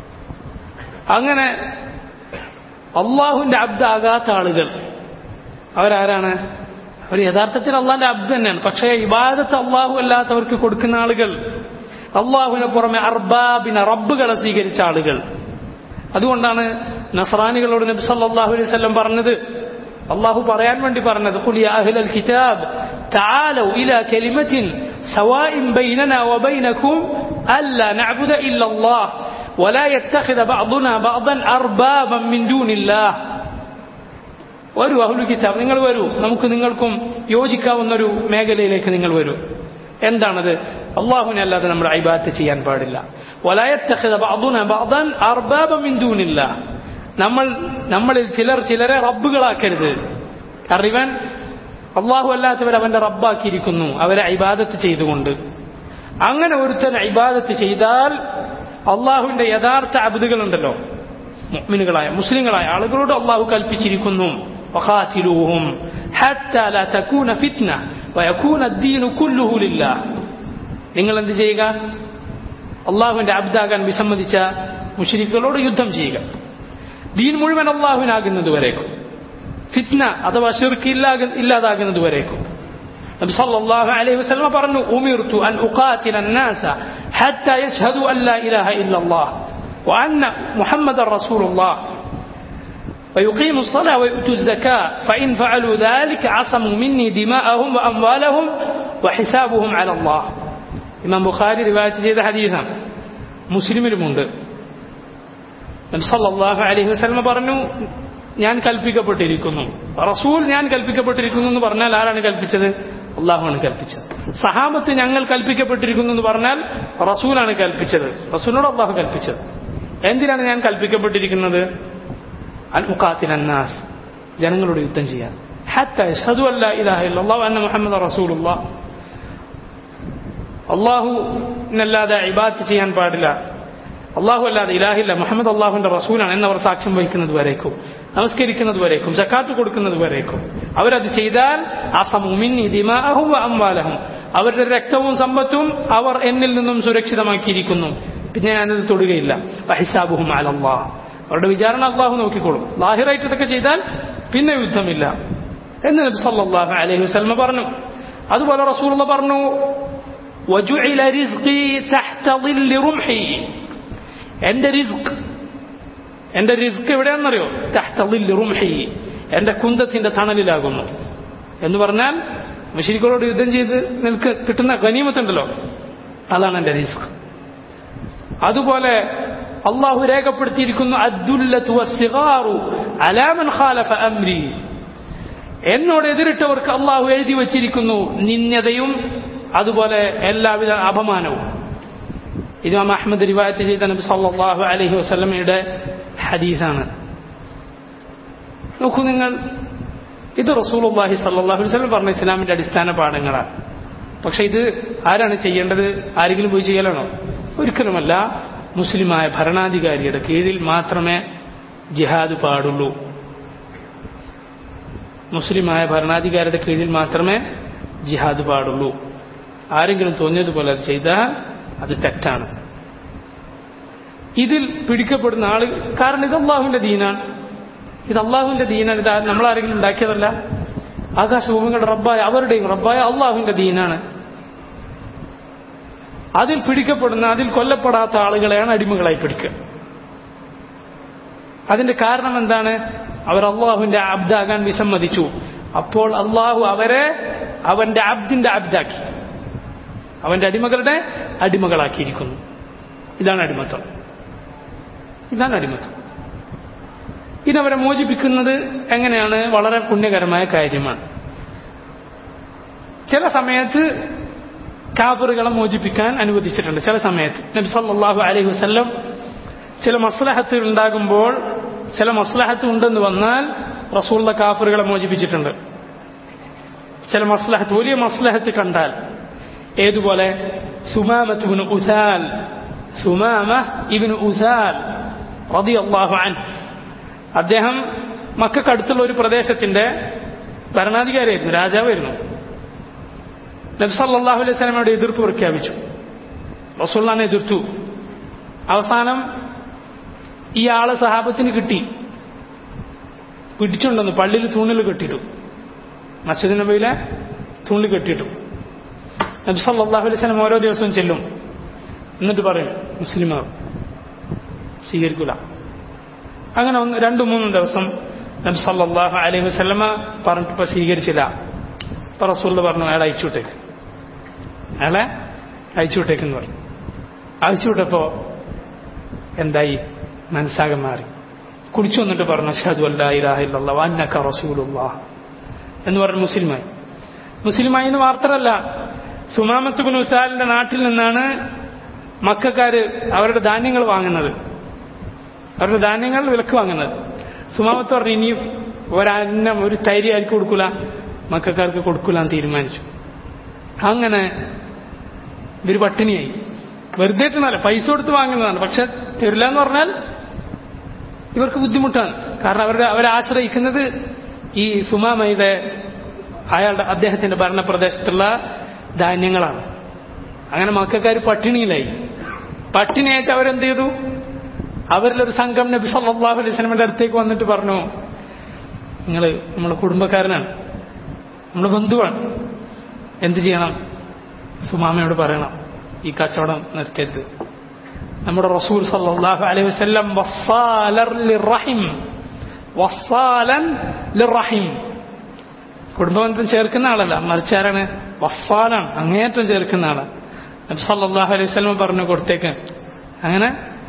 അങ്ങനെ അള്ളാഹുവിന്റെ അബ്ദാകാത്ത ആളുകൾ അവരാരാണ് അവർ യഥാർത്ഥത്തിൽ അള്ളാഹിന്റെ അബ്ദ് തന്നെയാണ് പക്ഷേ ഇബാദത്ത് അള്ളാഹു അല്ലാത്തവർക്ക് കൊടുക്കുന്ന ആളുകൾ അള്ളാഹുവിനെ പുറമെ അർബാബിനെ റബ്ബുകളെ സ്വീകരിച്ച ആളുകൾ അതുകൊണ്ടാണ് നസ്രാനികളോട് നബി സല്ലല്ലാഹു അലൈഹി വസല്ലം പറഞ്ഞത് അള്ളാഹു പറയാൻ വേണ്ടി പറഞ്ഞത് ഖുൽ യാ അഹ്ലൽ കിതാബ് തആലൂ ഇലാ കലിമത്തിൻ സവാഇൻ ബൈനനാ വബൈനകും അല്ലാ നഅബുദ ഇല്ല അല്ലാഹ് ولا يتخذ بعضنا بعضا أربابا من دون الله വരൂ അഹുലു കിതാബ് നിങ്ങൾ വരൂ നമുക്ക് നിങ്ങൾക്കും യോജിക്കാവുന്ന ഒരു മേഖലയിലേക്ക് നിങ്ങൾ വരൂ എന്താണത് അള്ളാഹുവിനെ അല്ലാതെ നമ്മൾ ഐബാത്ത് ചെയ്യാൻ പാടില്ല വലായത്തഖിദ ബഅദുന ബഅദൻ അർബാബ മിൻ ദൂനില്ലാ നമ്മൾ നമ്മളിൽ ചിലർ ചിലരെ റബ്ബുകളാക്കരുത് കാരണം ഇവൻ അള്ളാഹു അല്ലാത്തവർ അവന്റെ റബ്ബാക്കിയിരിക്കുന്നു അവരെ ഇബാദത്ത് ചെയ്തുകൊണ്ട് അങ്ങനെ ഒരുത്തൻ ഇബാദത്ത് ചെയ്താൽ അള്ളാഹുവിന്റെ യഥാർത്ഥ അബുദുകളുണ്ടല്ലോ മുഅ്മിനുകളായ മുസ്ലിങ്ങളായ ആളുകളോട് അള്ളാഹു കൽപ്പിച്ചിരിക്കുന്നു وقاتلوهم حتى لا تكون فتنة ويكون الدين كله لله നിങ്ങൾ എന്ത് ചെയ്യുക അള്ളാഹുവിന്റെ അബ്ദാകാൻ വിസമ്മതിച്ച മുഷരിക്കുകളോട് യുദ്ധം ചെയ്യുക ദീൻ മുഴുവൻ അള്ളാഹുവിനാകുന്നത് വരേക്കും ഫിത്ന അഥവാ ഷിർക്ക് ഇല്ലാതാകുന്നത് വരേക്കും നബി സല്ലല്ലാഹു അലൈഹി വസല്ലം പറഞ്ഞു ഉമിർതു അൻ ഉഖാതില الناس حتى يشهدوا ان لا اله الا الله وان محمد رسول الله ويقيموا الصلاة ويؤتوا الزكاة فإن فعلوا ذلك عصموا مني دماءهم وأموالهم وحسابهم على الله إمام بخاري رواية ചെയ്ത ഹദീസാണ് മുസ്ലിമിലുമുണ്ട് നബി സല്ലല്ലാഹു അലൈഹി വസല്ലം പറഞ്ഞു ഞാൻ കൽപ്പിക്കപ്പെട്ടിരിക്കുന്നു റസൂൽ ഞാൻ കൽപ്പിക്കപ്പെട്ടിരിക്കുന്നു എന്ന് പറഞ്ഞാൽ ആരാണ് കൽപ്പിച്ചത് അള്ളാഹുവാണ് കൽപ്പിച്ചത് സഹാബത്ത് ഞങ്ങൾ കൽപ്പിക്കപ്പെട്ടിരിക്കുന്നു എന്ന് പറഞ്ഞാൽ റസൂലാണ് കൽപ്പിച്ചത് റസൂലിനോട് അള്ളാഹു കൽപ്പിച്ചത് എന്തിനാണ് ഞാൻ കൽപ്പിക്കപ്പെട്ടിരിക്കുന്നത് അൻ ഉഖാത്തിൽ അന്നാസ് ജനങ്ങളോട് യുദ്ധം ചെയ്യാൻ حتى يشهدوا أن لا إله إلا الله وأن محمد رسول الله അള്ളാഹു എന്നല്ലാതെ ഇബാത്ത് ചെയ്യാൻ പാടില്ല അള്ളാഹു അല്ലാതെ ഇലാഹില്ല മുഹമ്മദ് അള്ളാഹുവിന്റെ റസൂലാണ് എന്നവർ സാക്ഷ്യം വഹിക്കുന്നത് വരേക്കും നമസ്കരിക്കുന്നത് വരേക്കും ജക്കാത്ത് കൊടുക്കുന്നത് വരേക്കും അവരത് ചെയ്താൽ അസമുമിന്നിദിമാഹും അംവാലഹും അവരുടെ രക്തവും സമ്പത്തും അവർ എന്നിൽ നിന്നും സുരക്ഷിതമാക്കിയിരിക്കുന്നു പിന്നെ ഞാനത് തൊടുകയില്ല വഹിസാബുഹും അലല്ലാഹ് അവരുടെ വിചാരണ അള്ളാഹു നോക്കിക്കോളും ലാഹിറായിട്ട് ഇതൊക്കെ ചെയ്താൽ പിന്നെ യുദ്ധമില്ല എന്ന് നബി സല്ലല്ലാഹു അലൈഹി വസല്ലം പറഞ്ഞു അതുപോലെ റസൂലുള്ള പറഞ്ഞു وجعل رزقي تحت ظل رمحي എന്റെ റിസ്ക് എന്റെ റിസ്ക് എവിടെയാണെന്നറിയോ തഹ്തളിൽ റുംഹി എന്റെ കുന്തത്തിന്റെ തണലിലാകുന്നു എന്ന് പറഞ്ഞാൽ മുഷിരിക്കളോട് യുദ്ധം ചെയ്ത് നിനക്ക് കിട്ടുന്ന ഗനീമത്തുണ്ടല്ലോ അതാണ് എന്റെ റിസ്ക് അതുപോലെ അള്ളാഹു രേഖപ്പെടുത്തിയിരിക്കുന്നു അദ്ദുല്ലത്തു വസ്സിഗാറു അലാമൻ ഖാലഫ അംരി എന്നോട് എതിരിട്ടവർക്ക് അള്ളാഹു എഴുതി വച്ചിരിക്കുന്നു നിന്യതയും അതുപോലെ എല്ലാവിധ അപമാനവും ഇമാം അഹമ്മദ് റിവായത്ത് ചെയ്ത നബി സല്ലല്ലാഹു അലൈഹി വസല്ലമയുടെ ഹദീസാണ് നോക്കൂ നിങ്ങൾ ഇത് റസൂലുള്ളാഹി സല്ലല്ലാഹു അലൈഹി വസല്ലം പറഞ്ഞ ഇസ്ലാമിന്റെ അടിസ്ഥാന പാഠങ്ങളാണ് പക്ഷെ ഇത് ആരാണ് ചെയ്യേണ്ടത് ആരെങ്കിലും പോയി ചെയ്യലാണോ ഒരിക്കലുമല്ല മുസ്ലിമായ ഭരണാധികാരിയുടെ കീഴിൽ മാത്രമേ ജിഹാദ് പാടുള്ളൂ മുസ്ലിമായ ഭരണാധികാരിയുടെ കീഴിൽ മാത്രമേ ജിഹാദ് പാടുള്ളൂ ആരെങ്കിലും തോന്നിയതുപോലെ അത് ചെയ്താൽ അത് തെറ്റാണ് ഇതിൽ പിടിക്കപ്പെടുന്ന ആള് കാരണം ഇത് അള്ളാഹുവിന്റെ ദീനാണ് ഇത് അള്ളാഹുവിന്റെ ദീനാണ് ഇത് നമ്മൾ ആരെങ്കിലും ഉണ്ടാക്കിയതല്ല ആകാശഭൂമികളുടെ റബ്ബായ അവരുടെയും റബ്ബായ അള്ളാഹുവിന്റെ ദീനാണ് അതിൽ പിടിക്കപ്പെടുന്ന അതിൽ കൊല്ലപ്പെടാത്ത ആളുകളെയാണ് അടിമകളായി പിടിക്കുക അതിന്റെ കാരണം എന്താണ് അവർ അള്ളാഹുവിന്റെ അബ്ദാകാൻ വിസമ്മതിച്ചു അപ്പോൾ അള്ളാഹു അവരെ അവന്റെ അബ്ദിന്റെ അബ്ദാക്കി അവന്റെ അടിമകളുടെ അടിമകളാക്കിയിരിക്കുന്നു ഇതാണ് അടിമത്വം ഇതാണ് അടിമത്വം ഇതവരെ മോചിപ്പിക്കുന്നത് എങ്ങനെയാണ് വളരെ പുണ്യകരമായ കാര്യമാണ് ചില സമയത്ത് കാഫറുകളെ മോചിപ്പിക്കാൻ അനുവദിച്ചിട്ടുണ്ട് ചില സമയത്ത് നബി സല്ലല്ലാഹു അലൈഹി വസല്ലം ചില മസ്ലഹത്ത് ഉണ്ടാകുമ്പോൾ ചില മസ്ലഹത്ത് ഉണ്ടെന്ന് വന്നാൽ റസൂള്ള കാഫറുകളെ മോചിപ്പിച്ചിട്ടുണ്ട് ചില മസ്ലഹത്ത് വലിയ മസ്ലഹത്ത് കണ്ടാൽ ഏതുപോലെ സുമാമത്ത് ഇബ്നു ഉസാൽ സുമാമ ഇബ്നു ഉസാൽ റളിയല്ലാഹു അൻഹു അദ്ദേഹം മക്കൾക്കടുത്തുള്ള ഒരു പ്രദേശത്തിന്റെ ഭരണാധികാരിയായിരുന്നു രാജാവായിരുന്നു നബ്സല്ലാഹു അലൈഹി സ്വലമയുടെ എതിർപ്പ് പ്രഖ്യാപിച്ചു റസൂള്ളാനെ എതിർത്തു അവസാനം ഈ ആളെ സഹാബത്തിന് കിട്ടി പിടിച്ചുണ്ടെന്ന് പള്ളിയിൽ തൂണിൽ കെട്ടിട്ടു മസ്ജിദ് നബിയിലെ തൂണിൽ കെട്ടിട്ടു നബി സല്ലല്ലാഹു അലൈഹി വസല്ലം ഓരോ ദിവസവും ചെല്ലും എന്നിട്ട് പറയും മുസ്ലിമർ സ്വീകരിക്കൂല അങ്ങനെ ഒന്ന് രണ്ടു മൂന്നും ദിവസം നബി സല്ലല്ലാഹു അലൈഹി വസല്ലമ പറഞ്ഞിട്ടിപ്പോ സ്വീകരിച്ചില്ല ഇപ്പൊ റസൂൽ പറഞ്ഞു അയാളെ അയച്ചുവിട്ടേക്ക് അയാളെ അയച്ചുവിട്ടേക്കെന്ന് പറഞ്ഞു അയച്ചുവിട്ടപ്പോ എന്തായി മനസ്സാകെ മാറി കുടിച്ചു വന്നിട്ട് പറഞ്ഞു അഷ്ഹദു അല്ലാ ഇലാഹ ഇല്ലല്ലാഹ് വഅന്നക റസൂലുള്ളാഹ് എന്ന് പറഞ്ഞ് മുസ്ലിമായി മുസ്ലിമായി എന്ന് മാത്രമല്ല സുമാമത്ത് ബിൻ ഉസാലിന്റെ നാട്ടിൽ നിന്നാണ് മക്കാര് അവരുടെ ധാന്യങ്ങൾ വാങ്ങുന്നത് അവരുടെ ധാന്യങ്ങൾ വിലക്ക് വാങ്ങുന്നത് സുമാമത്ത് പറഞ്ഞു ഇനിയും ഒരന്നം ഒരു തൈരി ആർക്ക് കൊടുക്കൂല മക്കാർക്ക് കൊടുക്കൂല എന്ന് തീരുമാനിച്ചു അങ്ങനെ ഇവര് പട്ടിണിയായി വെറുതെ ഇട്ടണല്ല പൈസ കൊടുത്ത് വാങ്ങുന്നതാണ് പക്ഷെ തരില്ല എന്ന് പറഞ്ഞാൽ ഇവർക്ക് ബുദ്ധിമുട്ടാണ് കാരണം അവരുടെ അവരെ ആശ്രയിക്കുന്നത് ഈ സുമാമയുടെ അയാളുടെ അദ്ദേഹത്തിന്റെ ഭരണപ്രദേശത്തുള്ള ധാന്യങ്ങളാണ് അങ്ങനെ മക്കാർ പട്ടിണിയിലായി പട്ടിണിയായിട്ട് അവരെന്ത് ചെയ്തു അവരിലൊരു സംഘം നബി സല്ലല്ലാഹു അലൈഹി വസല്ലമയുടെ അടുത്തേക്ക് വന്നിട്ട് പറഞ്ഞു നിങ്ങൾ നമ്മളെ കുടുംബക്കാരനാണ് നമ്മുടെ ബന്ധുവാണ് എന്ത് ചെയ്യണം സുമാമയോട് പറയണം ഈ കച്ചവടം നിർത്തരുത് നമ്മുടെ റസൂൽ സല്ലല്ലാഹു അലൈഹി വസല്ലം വസ്സാലർ ലിറഹിം വസ്സാലൻ ലിറഹിം കുടുംബബന്ധം ചേർക്കുന്ന ആളല്ല മറിച്ച് ആരാണ് വസ്സാലാണ് അങ്ങേയറ്റം ചേർക്കുന്ന ആളാണ് നബി സല്ലല്ലാഹു അലൈഹി വസല്ലം പറഞ്ഞു കൊടുത്തേക്ക് അങ്ങനെ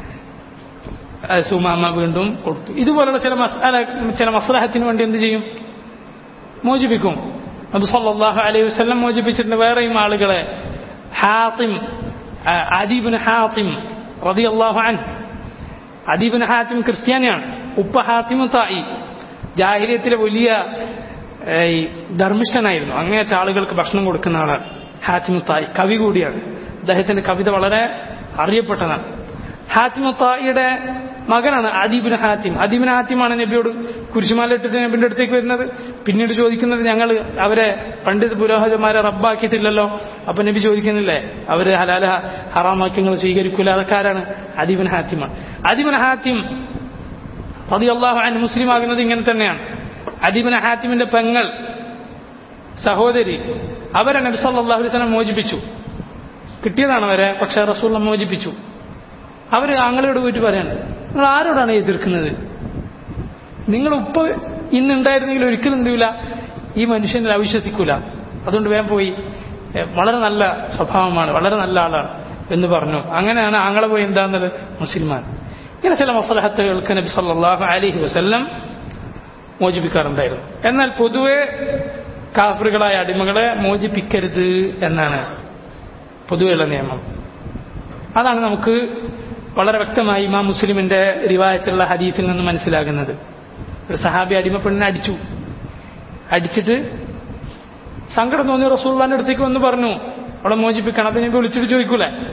സുമാമ വീണ്ടും കൊടുത്തു ഇതുപോലുള്ള ചില മസാല ചില മസ്ലഹത്തിന് വേണ്ടി എന്ത് ചെയ്യും മോചിപ്പിക്കും നബി സല്ലല്ലാഹു അലൈഹി വസല്ലം മോചിപ്പിച്ചിട്ടുണ്ട് വേറെയും ആളുകളെ ഹാത്തിം അദീബിന് ഹാത്തിം റളിയല്ലാഹു അൻ അദീബിന് ഹാത്തിം ക്രിസ്ത്യാനിയാണ് ഉപ്പ ഹാത്തിം തായി ജാഹിര്യത്തിലെ വലിയ ഈ ധർമ്മിഷ്ഠനായിരുന്നു അങ്ങേറ്റ ആളുകൾക്ക് ഭക്ഷണം കൊടുക്കുന്ന ആളാണ് ഹാത്തിം തായി കവി കൂടിയാണ് അദ്ദേഹത്തിന്റെ കവിത വളരെ അറിയപ്പെട്ടതാണ് ഹാത്തിം തായിയുടെ മകനാണ് അദീബിൻ ഹാത്തിം അദീബിൻ ഹാത്തിമാണ് നബിയോട് കുരിശുമാല ഇട്ടിട്ട് നബിന്റെ അടുത്തേക്ക് വരുന്നത് പിന്നീട് ചോദിക്കുന്നത് ഞങ്ങൾ അവരെ പണ്ഡിത പുരോഹിതന്മാരെ റബ്ബാക്കിയിട്ടില്ലല്ലോ അപ്പൊ നബി ചോദിക്കുന്നില്ലേ അവര് ഹലാല ഹറാമാക്യങ്ങൾ സ്വീകരിക്കൂല അതൊക്കെ ആരാണ് അദീബിൻ ഹാത്തിമാണ് അദീബിൻ ഹാത്തിം റളിയല്ലാഹു അൻഹു മുസ്ലിം ആകുന്നത് ഇങ്ങനെ തന്നെയാണ് അദീബിൻ ഹാത്തിമിന്റെ പെങ്ങൾ സഹോദരി അവരെ നബി സല്ലല്ലാഹു അലൈഹി വസല്ലം മോചിപ്പിച്ചു കിട്ടിയതാണ് അവരെ പക്ഷെ റസൂൽ മോചിപ്പിച്ചു അവര് ആങ്ങളോട് പോയിട്ട് പറയാണ് നിങ്ങൾ ആരോടാണ് എതിർക്കുന്നത് നിങ്ങൾ ഉപ്പ് ഇന്നുണ്ടായിരുന്നെങ്കിൽ ഒരിക്കലും എന്തില്ല ഈ മനുഷ്യനിൽ അവിശ്വസിക്കൂല അതുകൊണ്ട് വേഗം പോയി വളരെ നല്ല സ്വഭാവമാണ് വളരെ നല്ല ആളാണ് എന്ന് പറഞ്ഞു അങ്ങനെയാണ് ആങ്ങളെ പോയി എന്താകുന്നത് മുസ്ലിമാണ് ഇങ്ങനെ ചില മസലഹത്തുകൾക്ക് നബി സല്ലല്ലാഹു അലൈഹി വസല്ലം മോചിപ്പിക്കാറുണ്ടായിരുന്നു എന്നാൽ പൊതുവെ കാഫറുകളായ അടിമകളെ മോചിപ്പിക്കരുത് എന്നാണ് പൊതുവെയുള്ള നിയമം അതാണ് നമുക്ക് വളരെ വ്യക്തമായി ഇമാം മുസ്ലിമിന്റെ റിവായത്തിലുള്ള ഹദീസിൽ നിന്ന് മനസ്സിലാകുന്നത് ഒരു സഹാബി അടിമപ്പെണ്ണിനെ അടിച്ചു അടിച്ചിട്ട് സങ്കടം തോന്നി റസൂള്ളാന്റെ അടുത്തേക്ക് വന്ന് പറഞ്ഞു അവളെ മോചിപ്പിക്കണം അപ്പൊ ഞാൻ വിളിച്ചിട്ട് ചോദിക്കൂലേ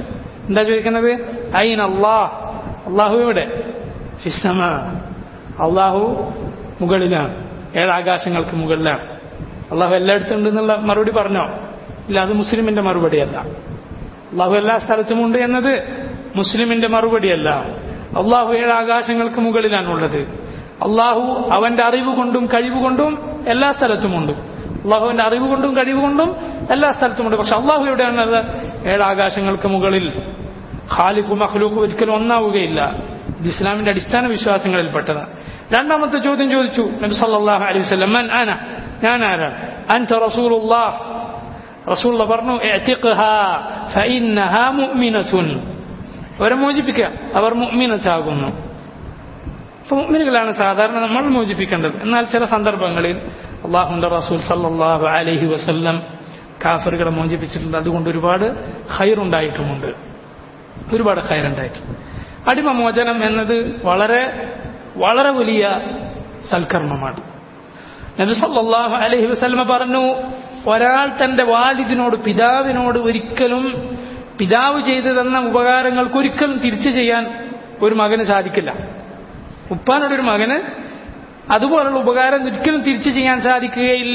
എന്താ ചോദിക്കുന്നത് ഐൻ അള്ളാഹ് അള്ളാഹു എവിടെ ഫിസമ അള്ളാഹു മുകളിലാണ് ഏഴാകാശങ്ങൾക്ക് മുകളിലാണ് അള്ളാഹു എല്ലായിടത്തും ഉണ്ട് എന്നുള്ള മറുപടി പറഞ്ഞോ ഇല്ല അത് മുസ്ലിമിന്റെ മറുപടിയല്ല അള്ളാഹു എല്ലാ സ്ഥലത്തുമുണ്ട് എന്നത് മുസ്ലിമിന്റെ മറുപടിയല്ല അള്ളാഹു ഏഴ് ആകാശങ്ങൾക്ക് മുകളിലാണുള്ളത് അള്ളാഹു അവന്റെ അറിവ് കൊണ്ടും കഴിവ് കൊണ്ടും എല്ലാ സ്ഥലത്തുമുണ്ട് അള്ളാഹുവിന്റെ അറിവ് കൊണ്ടും കഴിവ് കൊണ്ടും എല്ലാ സ്ഥലത്തുമുണ്ട് പക്ഷെ അള്ളാഹു എവിടെയാണത് ഏഴ് ആകാശങ്ങൾക്ക് മുകളിൽ ഖാലിഖും മഖ്ലൂഖും ഒരിക്കലും ഒന്നാവുകയില്ല ഇത് ഇസ്ലാമിന്റെ അടിസ്ഥാന വിശ്വാസങ്ങളിൽപ്പെട്ടതാണ് രണ്ടാമത്തെ ചോദ്യം ചോദിച്ചു നബി സല്ലല്ലാഹു അലൈഹി വസല്ലം മൻ അന ഞാൻ ആരാണ് അൻത റസൂലുള്ളാഹ് റസൂൽ പറഞ്ഞു ഇഅ്തിഖ്ഹാ ഫഇന്നഹാ മുഅ്മിനത്തുൻ അവരെ മോചിപ്പിക്കുക അവർ മുഅ്മിനത്താകുന്നു അപ്പൊ മുഅ്മിനുകളാണ് സാധാരണ നമ്മൾ മോചിപ്പിക്കേണ്ടത് എന്നാൽ ചില സന്ദർഭങ്ങളിൽ അള്ളാഹുന്റെ റസൂൽ സല്ലല്ലാഹു അലൈഹി വസല്ലം കാഫറുകളെ മോചിപ്പിച്ചിട്ടുണ്ട് അതുകൊണ്ട് ഒരുപാട് ഹൈറുണ്ടായിട്ടുമുണ്ട് ഒരുപാട് ഹൈറുണ്ടായിട്ടുണ്ട് അടിമ മോചനം എന്നത് വളരെ വളരെ വലിയ സൽക്കർമ്മമാണ് നബി സല്ലല്ലാഹു അലൈഹി വസല്ലമ പറഞ്ഞു ഒരാൾ തന്റെ വാലിദിനോട് പിതാവിനോട് ഒരിക്കലും പിതാവ് ചെയ്തു തന്ന ഉപകാരങ്ങൾക്ക് ഒരിക്കലും തിരിച്ചു ചെയ്യാൻ ഒരു മകന് സാധിക്കില്ല ഉപ്പാനോടൊരു മകന് അതുപോലുള്ള ഉപകാരം ഒരിക്കലും തിരിച്ചു ചെയ്യാൻ സാധിക്കുകയില്ല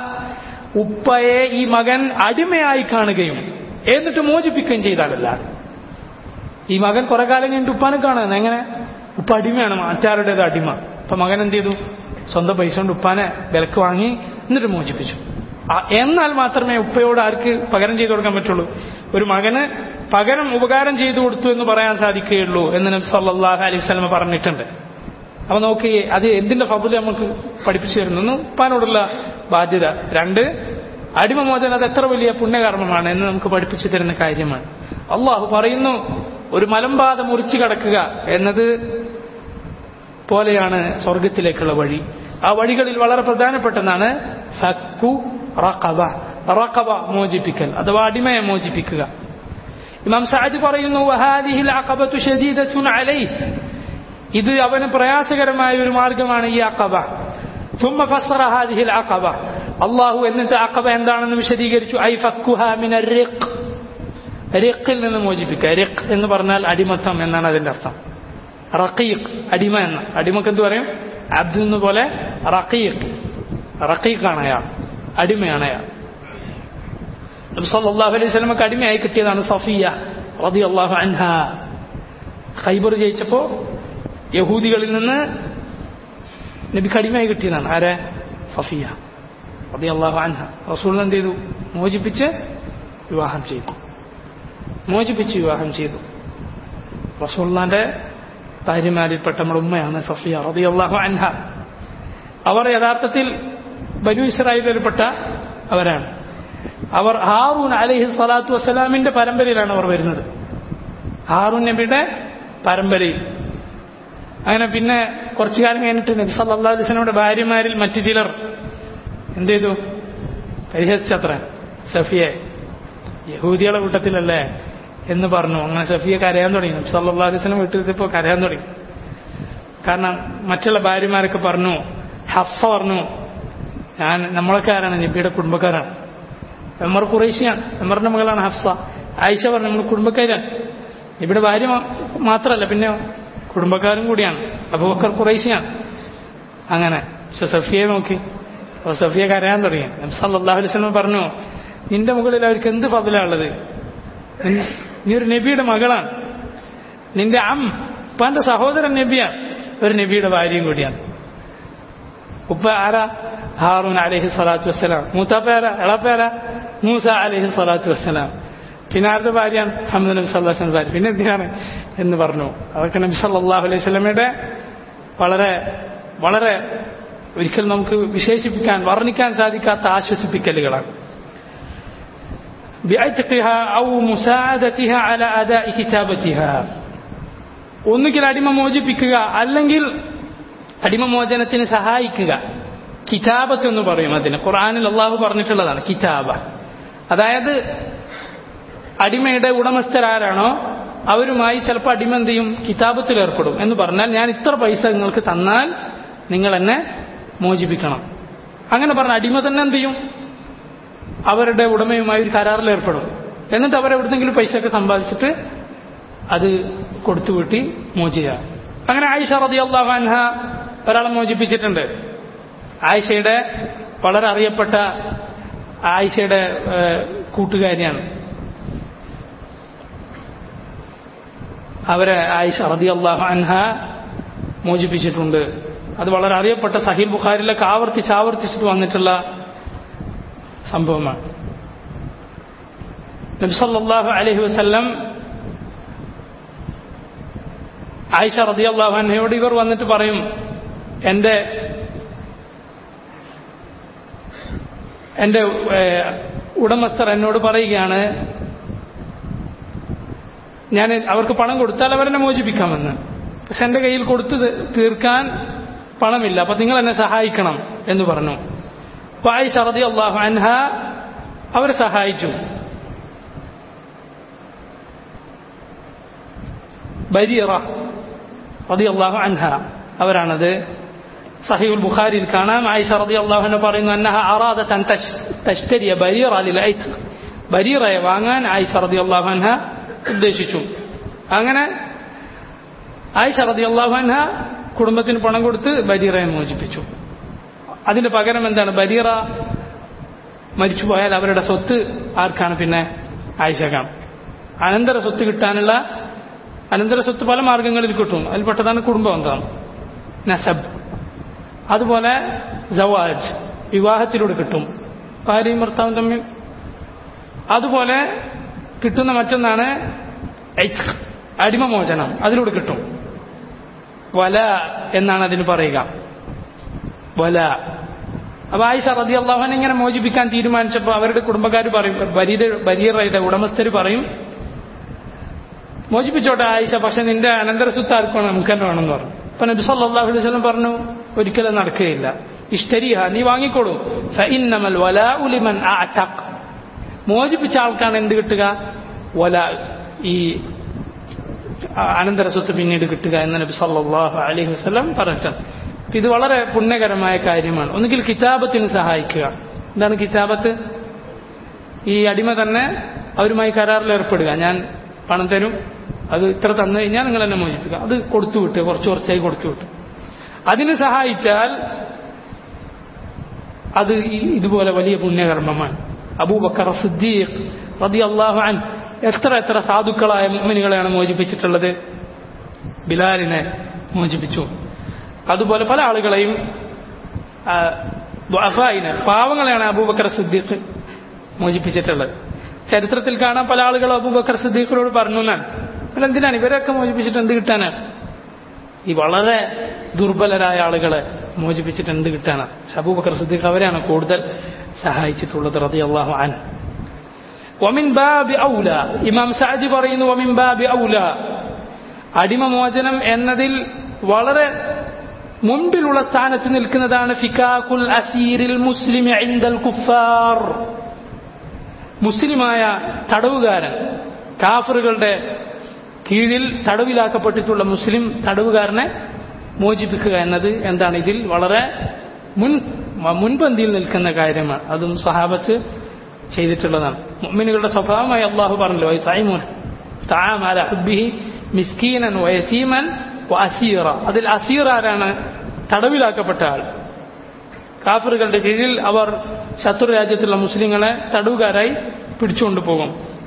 ഉപ്പയെ ഈ മകൻ അടിമയായി കാണുകയും എന്നിട്ട് മോചിപ്പിക്കുകയും ചെയ്താലല്ല ഈ മകൻ കുറെ കാലം കഴിഞ്ഞിട്ട് ഉപ്പാനെ കാണുന്നത് എങ്ങനെ ഉപ്പ അടിമയാണ് മറ്റാരുടേത് അടിമ അപ്പൊ മകൻ എന്ത് ചെയ്തു സ്വന്തം പൈസ കൊണ്ട് ഉപ്പാനെ വിലക്ക് വാങ്ങി എന്നിട്ട് മോചിപ്പിച്ചു ആ, എന്നാൽ മാത്രമേ ഉപ്പയോട് ആർക്ക് പകരം ചെയ്തു കൊടുക്കാൻ പറ്റുള്ളൂ ഒരു മകന് പകരം ഉപകാരം ചെയ്തു കൊടുത്തു എന്ന് പറയാൻ സാധിക്കുകയുള്ളൂ എന്ന് നബി സല്ലല്ലാഹു അലൈഹി വസല്ലം പറഞ്ഞിട്ടുണ്ട് അപ്പൊ നോക്കി അത് എന്തിന്റെ ഫضل നമുക്ക് പഠിപ്പിച്ചു തരുന്നു ഒന്ന് ഉപ്പാനോടുള്ള ബാധ്യത രണ്ട് അടിമമോചനം അത് എത്ര വലിയ പുണ്യകർമ്മമാണ് എന്ന് നമുക്ക് പഠിപ്പിച്ചു തരുന്ന കാര്യമാണ് അള്ളാഹു പറയുന്നു ഒരു മലമ്പാത മുറിച്ചു കടക്കുക എന്നത് പോലെയാണ് സ്വർഗത്തിലേക്കുള്ള വഴി ആ വഴികളിൽ വളരെ പ്രധാനപ്പെട്ടതാണ് ഫക്കു റഖബ റഖബ മോചിപ്പിക്കൽ അഥവാ അടിമയെ മോചിപ്പിക്കുക ഇമാം സഅദ് പറയുന്നു വഹാദിഹിൽ അഖബത്തു ശദീദത്തുൻ അലൈഹി ഇത് അവന് പ്രയാസകരമായ ഒരു മാർഗമാണ് ഈ അഖബ ثم فسر هذه العقبة الله എന്നിട്ട് അഖബ എന്താണെന്ന് വിശദീകരിച്ചു ഐ ഫക്കുഹ മിന റിഖ് റിഖിൽ നിന്ന് മോചിപ്പിക്കുക റിഖ് എന്ന് പറഞ്ഞാൽ അടിമത്തം എന്നാണ് അതിന്റെ അർത്ഥം റഖീഖ് അടിമ എന്ന് അടിമക്ക് എന്ത് പറയും അബ്ദു എന്ന് പോലെ റഖീഖ് റഖീഖാണ് അയാൾ അടിമയാണ് അയാൾ നബി സല്ലല്ലാഹു അലൈഹി വസല്ലമക്ക് അടിമയായി കിട്ടിയതാണ് സഫിയ റളിയല്ലാഹു അൻഹ ഖൈബർ ജയിച്ചപ്പോ യഹൂദികളിൽ നിന്ന് നബിക്ക് അടിമയായി കിട്ടിയതാണ് ആരെ സഫിയ റളിയല്ലാഹു അൻഹ റസൂൽ എന്ത് ചെയ്തു മോചിപ്പിച്ച് വിവാഹം ചെയ്തു മോചിപ്പിച്ച് വിവാഹം ചെയ്തു റസൂള്ളാന്റെ ഭാര്യമാരിൽപ്പെട്ട നമ്മുടെ ഉമ്മയാണ് സഫിയ റളിയല്ലാഹു അൻഹ അവർ യഥാർത്ഥത്തിൽ ബനു ഇസ്രായേലിൽപ്പെട്ട അവരാണ് അവർ ഹാറൂൻ അലൈഹി സ്വലാത്തു വസ്സലാമിന്റെ പരമ്പരയിലാണ് അവർ വരുന്നത് ഹാറൂൻ നബിയുടെ പരമ്പരയിൽ അങ്ങനെ പിന്നെ കുറച്ചു കാലം കഴിഞ്ഞിട്ട് നബി സല്ലാ അലിസ്ലമിയുടെ ഭാര്യമാരിൽ മറ്റു ചിലർ എന്ത് ചെയ്തു പരിഹസിച്ചത്ര സഫിയെ യഹൂദികളെ കൂട്ടത്തിലല്ലേ എന്ന് പറഞ്ഞു അങ്ങനെ സഫിയെ കരയാൻ തുടങ്ങി നബി സല്ലാ അലിസ്ലം വീട്ടിലെത്തിയപ്പോൾ കരയാൻ തുടങ്ങി കാരണം മറ്റുള്ള ഭാര്യമാരൊക്കെ പറഞ്ഞു ഹഫ്സ പറഞ്ഞു ഞാൻ നമ്മളൊക്കെ ആരാണ് നബിയുടെ കുടുംബക്കാരാണ് എമ്മർ കുറേശ്യാണ് എമ്മറിന്റെ മകളാണ് ഹഫ്സ ആയിഷ പറഞ്ഞു നമ്മൾ കുടുംബക്കാരാണ് ഇവിടെ ഭാര്യ മാ- മാത്രമല്ല പിന്നെ കുടുംബക്കാരും കൂടിയാണ് അബൂബക്കർ കുറേശ്യാണ് അങ്ങനെ പക്ഷെ സഫിയെ നോക്കി അപ്പൊ സഫിയ കരയാൻ തുടങ്ങി നബി സല്ലല്ലാഹു അലൈഹി വസല്ലം പറഞ്ഞു നിന്റെ മുകളിൽ അവർക്ക് എന്ത് ഫضലാണുള്ളത് നീ ഒരു നബിയുടെ മകളാണ് നിന്റെ അം ഉപ്പാന്റെ സഹോദരൻ നബിയാണ് ഒരു നബിയുടെ ഭാര്യയും കൂടിയാണ് ഉപ്പ ആരാ ഹാറൂൻ അലഹി സ്വലാത്തു വസ്സലാം മൂത്താപ്പ ആരാ എളപ്പ ആരാ മൂസ അലഹി സ്വലാത്തു വസ്സലാം പിന്നെ ആരുടെ ഭാര്യയാണ് ഹമ്മദ് നബി സല്ലാസ് ഭാര്യ പിന്നെ എന്തിനാണ് എന്ന് പറഞ്ഞു അതൊക്കെ നബി സല്ലാഹു അലൈഹി സ്വലമയുടെ വളരെ വളരെ ഒരിക്കലും നമുക്ക് വിശേഷിപ്പിക്കാൻ വർണ്ണിക്കാൻ സാധിക്കാത്ത ആശ്വസിപ്പിക്കലുകളാണ് بعتقها أو مساعدتها على أداء كتابتها ഒന്നുകിൽ അടിമ മോചിപ്പിക്കുക അല്ലെങ്കിൽ അടിമമോചനത്തിന് സഹായിക്കുക കിതാബത്ത് എന്ന് പറയും അതിന് ഖുർആാനിൽ അള്ളാഹു പറഞ്ഞിട്ടുള്ളതാണ് കിതാബ അതായത് അടിമയുടെ ഉടമസ്ഥരാരാണോ അവരുമായി ചിലപ്പോൾ അടിമ എന്ത് ചെയ്യും കിതാബത്തിൽ ഏർപ്പെടും എന്ന് പറഞ്ഞാൽ ഞാൻ ഇത്ര പൈസ നിങ്ങൾക്ക് തന്നാൽ നിങ്ങൾ എന്നെ മോചിപ്പിക്കണം അങ്ങനെ പറഞ്ഞ അടിമ തന്നെ എന്ത് ചെയ്യും അവരുടെ ഉടമയുമായി ഒരു കരാറിൽ ഏർപ്പെടും എന്നിട്ട് അവർ എവിടുന്നെങ്കിലും പൈസ ഒക്കെ സമ്പാദിച്ചിട്ട് അത് കൊടുത്തുവിട്ടി മോചിത അങ്ങനെ ആയിഷ റതി അള്ളാഹു അൻഹ ഒരാളെ മോചിപ്പിച്ചിട്ടുണ്ട് ആയിഷയുടെ വളരെ അറിയപ്പെട്ട ആയിഷയുടെ ഏഹ്, കൂട്ടുകാരിയാണ് അവരെ ആയിഷ റതി അള്ളാഹു അൻഹ മോചിപ്പിച്ചിട്ടുണ്ട് അത് വളരെ അറിയപ്പെട്ട സഹീൽ ബുഖാരിലൊക്കെ ആവർത്തിച്ച് ആവർത്തിച്ചിട്ട് വന്നിട്ടുള്ള സംഭവമാണ് നബിസല്ലാഹു അലഹി വസ്ല്ലം ആയിഷ റതി അള്ളാഹു അൻഹയോട് ഇവർ വന്നിട്ട് പറയും എൻ്റെ എൻ്റെ ഏഹ്, ഉടമസ്ഥർ എന്നോട് പറയുകയാണ് ഞാൻ അവർക്ക് പണം കൊടുത്താൽ അവരെന്നെ മോചിപ്പിക്കാമെന്ന് പക്ഷെ എൻ്റെ കയ്യിൽ കൊടുത്തു തി- തീർക്കാൻ പണമില്ല അപ്പൊ നിങ്ങൾ എന്നെ സഹായിക്കണം എന്ന് പറഞ്ഞു അപ്പൊ ആയിഷ റതി അള്ളാഹു അൻഹ അവരെ സഹായിച്ചു ബരീറ റതി അള്ളാഹു അൻഹ അവരാണത് സഹീഉൽ ബുഖാരിയിൽ കാണാം ആയിഷ റതി അള്ളാഹു അൻഹ പറയുന്നു അന്നഹ അറാദത്ത് അൻ തശ്- തശ്തരിയ ബരീറ ലിൽ ഐത്ത് ബരീറയെ വാങ്ങാൻ ആയിഷ റതി അള്ളാഹു അൻഹ ഉദ്ദേശിച്ചു അങ്ങനെ ആയിഷ റതി അള്ളാഹു അൻഹ കുടുംബത്തിന് പണം കൊടുത്ത് ബരീറയെ മോചിപ്പിച്ചു അതിന്റെ പകരം എന്താണ് ബരീറ മരിച്ചുപോയാൽ അവരുടെ സ്വത്ത് ആർക്കാണ് പിന്നെ ആയിഷക്കാണ് അനന്തര സ്വത്ത് കിട്ടാനുള്ള അനന്തര സ്വത്ത് പല മാർഗങ്ങളിൽ കിട്ടും അതിൽപ്പെട്ടതാണ് കുടുംബബന്ധം നസബ് അതുപോലെ ജവാജ് വിവാഹത്തിലൂടെ കിട്ടും ഭാര്യയും ഭർത്താവും തമ്മിൽ അതുപോലെ കിട്ടുന്ന മറ്റൊന്നാണ് ഐത്ഖ്, അടിമമോചനം അതിലൂടെ കിട്ടും വല എന്നാണ് അതിന് പറയുക വല അപ്പൊ ആയിഷ റതി അള്ളാഹുൻ ഇങ്ങനെ മോചിപ്പിക്കാൻ തീരുമാനിച്ചപ്പോൾ അവരുടെ കുടുംബക്കാർ പറയും ബരീര ബരീറയുടെ ഉടമസ്ഥര് പറയും മോചിപ്പിച്ചോട്ടെ ആയിഷ പക്ഷെ നിന്റെ അനന്തര സ്വത്ത് ആർക്കാണ് നമുക്ക് തന്നെ വേണമെന്ന് പറഞ്ഞു അപ്പൊ നബി സല്ലല്ലാഹു അലൈഹി വസല്ലം പറഞ്ഞു ഒരിക്കലും നടക്കുകയില്ല ഇഷ്തരിഹ നീ വാങ്ങിക്കോളൂ ഫഇന്നമൽ വലാഉ ലിമൻ അഅതഖ് മോചിപ്പിച്ച ആൾക്കാണ് എന്ത് കിട്ടുക വല ഈ അനന്തര സ്വത്ത് പിന്നീട് കിട്ടുക എന്ന് നബി സല്ലല്ലാഹു അലൈഹി വസല്ലം പറഞ്ഞിട്ടുണ്ട് അപ്പൊ ഇത് വളരെ പുണ്യകരമായ കാര്യമാണ് ഒന്നുകിൽ കിതാബത്തിന് സഹായിക്കുക എന്താണ് കിതാബത്ത് ഈ അടിമ തന്നെ അവരുമായി കരാറിൽ ഏർപ്പെടുക ഞാൻ പണം തരും അത് ഇത്ര തന്നു കഴിഞ്ഞാൽ നിങ്ങൾ എന്നെ മോചിപ്പിക്കുക അത് കൊടുത്തു വിട്ട് കുറച്ച് കുറച്ചായി കൊടുത്തു വിട്ട് അതിന് സഹായിച്ചാൽ അത് ഈ- ഇതുപോലെ വലിയ പുണ്യകർമ്മമാണ് അബൂബക്കർ സിദ്ദീഖ് റതി അള്ളാഹു അൻ എത്ര എത്ര സാധുക്കളായ മുഅ്മിനുകളെയാണ് മോചിപ്പിച്ചിട്ടുള്ളത് ബിലാലിനെ മോചിപ്പിച്ചു അതുപോലെ പല ആളുകളെയും ആ, ദുഅഫായിനെ പാവങ്ങളെയാണ് അബൂബക്കർ സിദ്ദീഖ് മോചിപ്പിച്ചിട്ടുള്ളത് ചരിത്രത്തിൽ കാണാൻ പല ആളുകളും അബൂബക്കർ സിദ്ദീഖിനോട് പറഞ്ഞു എന്നാണ് "നിങ്ങൾ എന്തിനാണ് ഇവരെയൊക്കെ മോചിപ്പിച്ചിട്ട് എന്ത് കിട്ടാനാണ് ഈ വളരെ ദുർബലരായ ആളുകളെ മോചിപ്പിച്ചിട്ട് എന്ത് കിട്ടാനാണ് പക്ഷെ അബൂബക്കർ സിദ്ദീഖ് അവരെയാണ് കൂടുതൽ സഹായിച്ചിട്ടുള്ളത് റതി അള്ളാഹു അൻ വമിൻ ബാബി ഔല ഇമാം സാജി പറയുന്നു വമിൻ ബാബി ഔല അടിമമോചനം എന്നതിൽ വളരെ മുൻപിലുള്ള സ്ഥാനത്ത് നിൽക്കുന്നതാണ് ഫിക്കാഖുൽ അസീരിൽ മുസ്ലിം ഇൻദൽ കുഫാർ മുസ്ലിമായ തടവുകാരൻ കാഫറുകളുടെ കീഴിൽ തടവിലാക്കപ്പെട്ടിട്ടുള്ള മുസ്ലിം തടവുകാരനെ മോചിപ്പിക്കുക എന്നത് എന്താണ് ഇതിൽ വളരെ മുൻ മുൻപന്തിയിൽ നിൽക്കുന്ന കാര്യമാണ് അതും സഹാബത്ത് ചെയ്തിട്ടുള്ളതാണ് മുഅ്മിനുകളുടെ സ്വഭാവമായി അള്ളാഹു പറഞ്ഞല്ലോ തൈമൂൻ താമാല ഹുബിഹി മിസ്കീനൻ വയതീമൻ അസീറ അതിൽ അസീർ ആരാണ് തടവിലാക്കപ്പെട്ട ആൾ കാഫറുകളുടെ കീഴിൽ അവർ ശത്രു രാജ്യത്തുള്ള മുസ്ലിങ്ങളെ തടവുകാരായി പിടിച്ചുകൊണ്ടു പോകും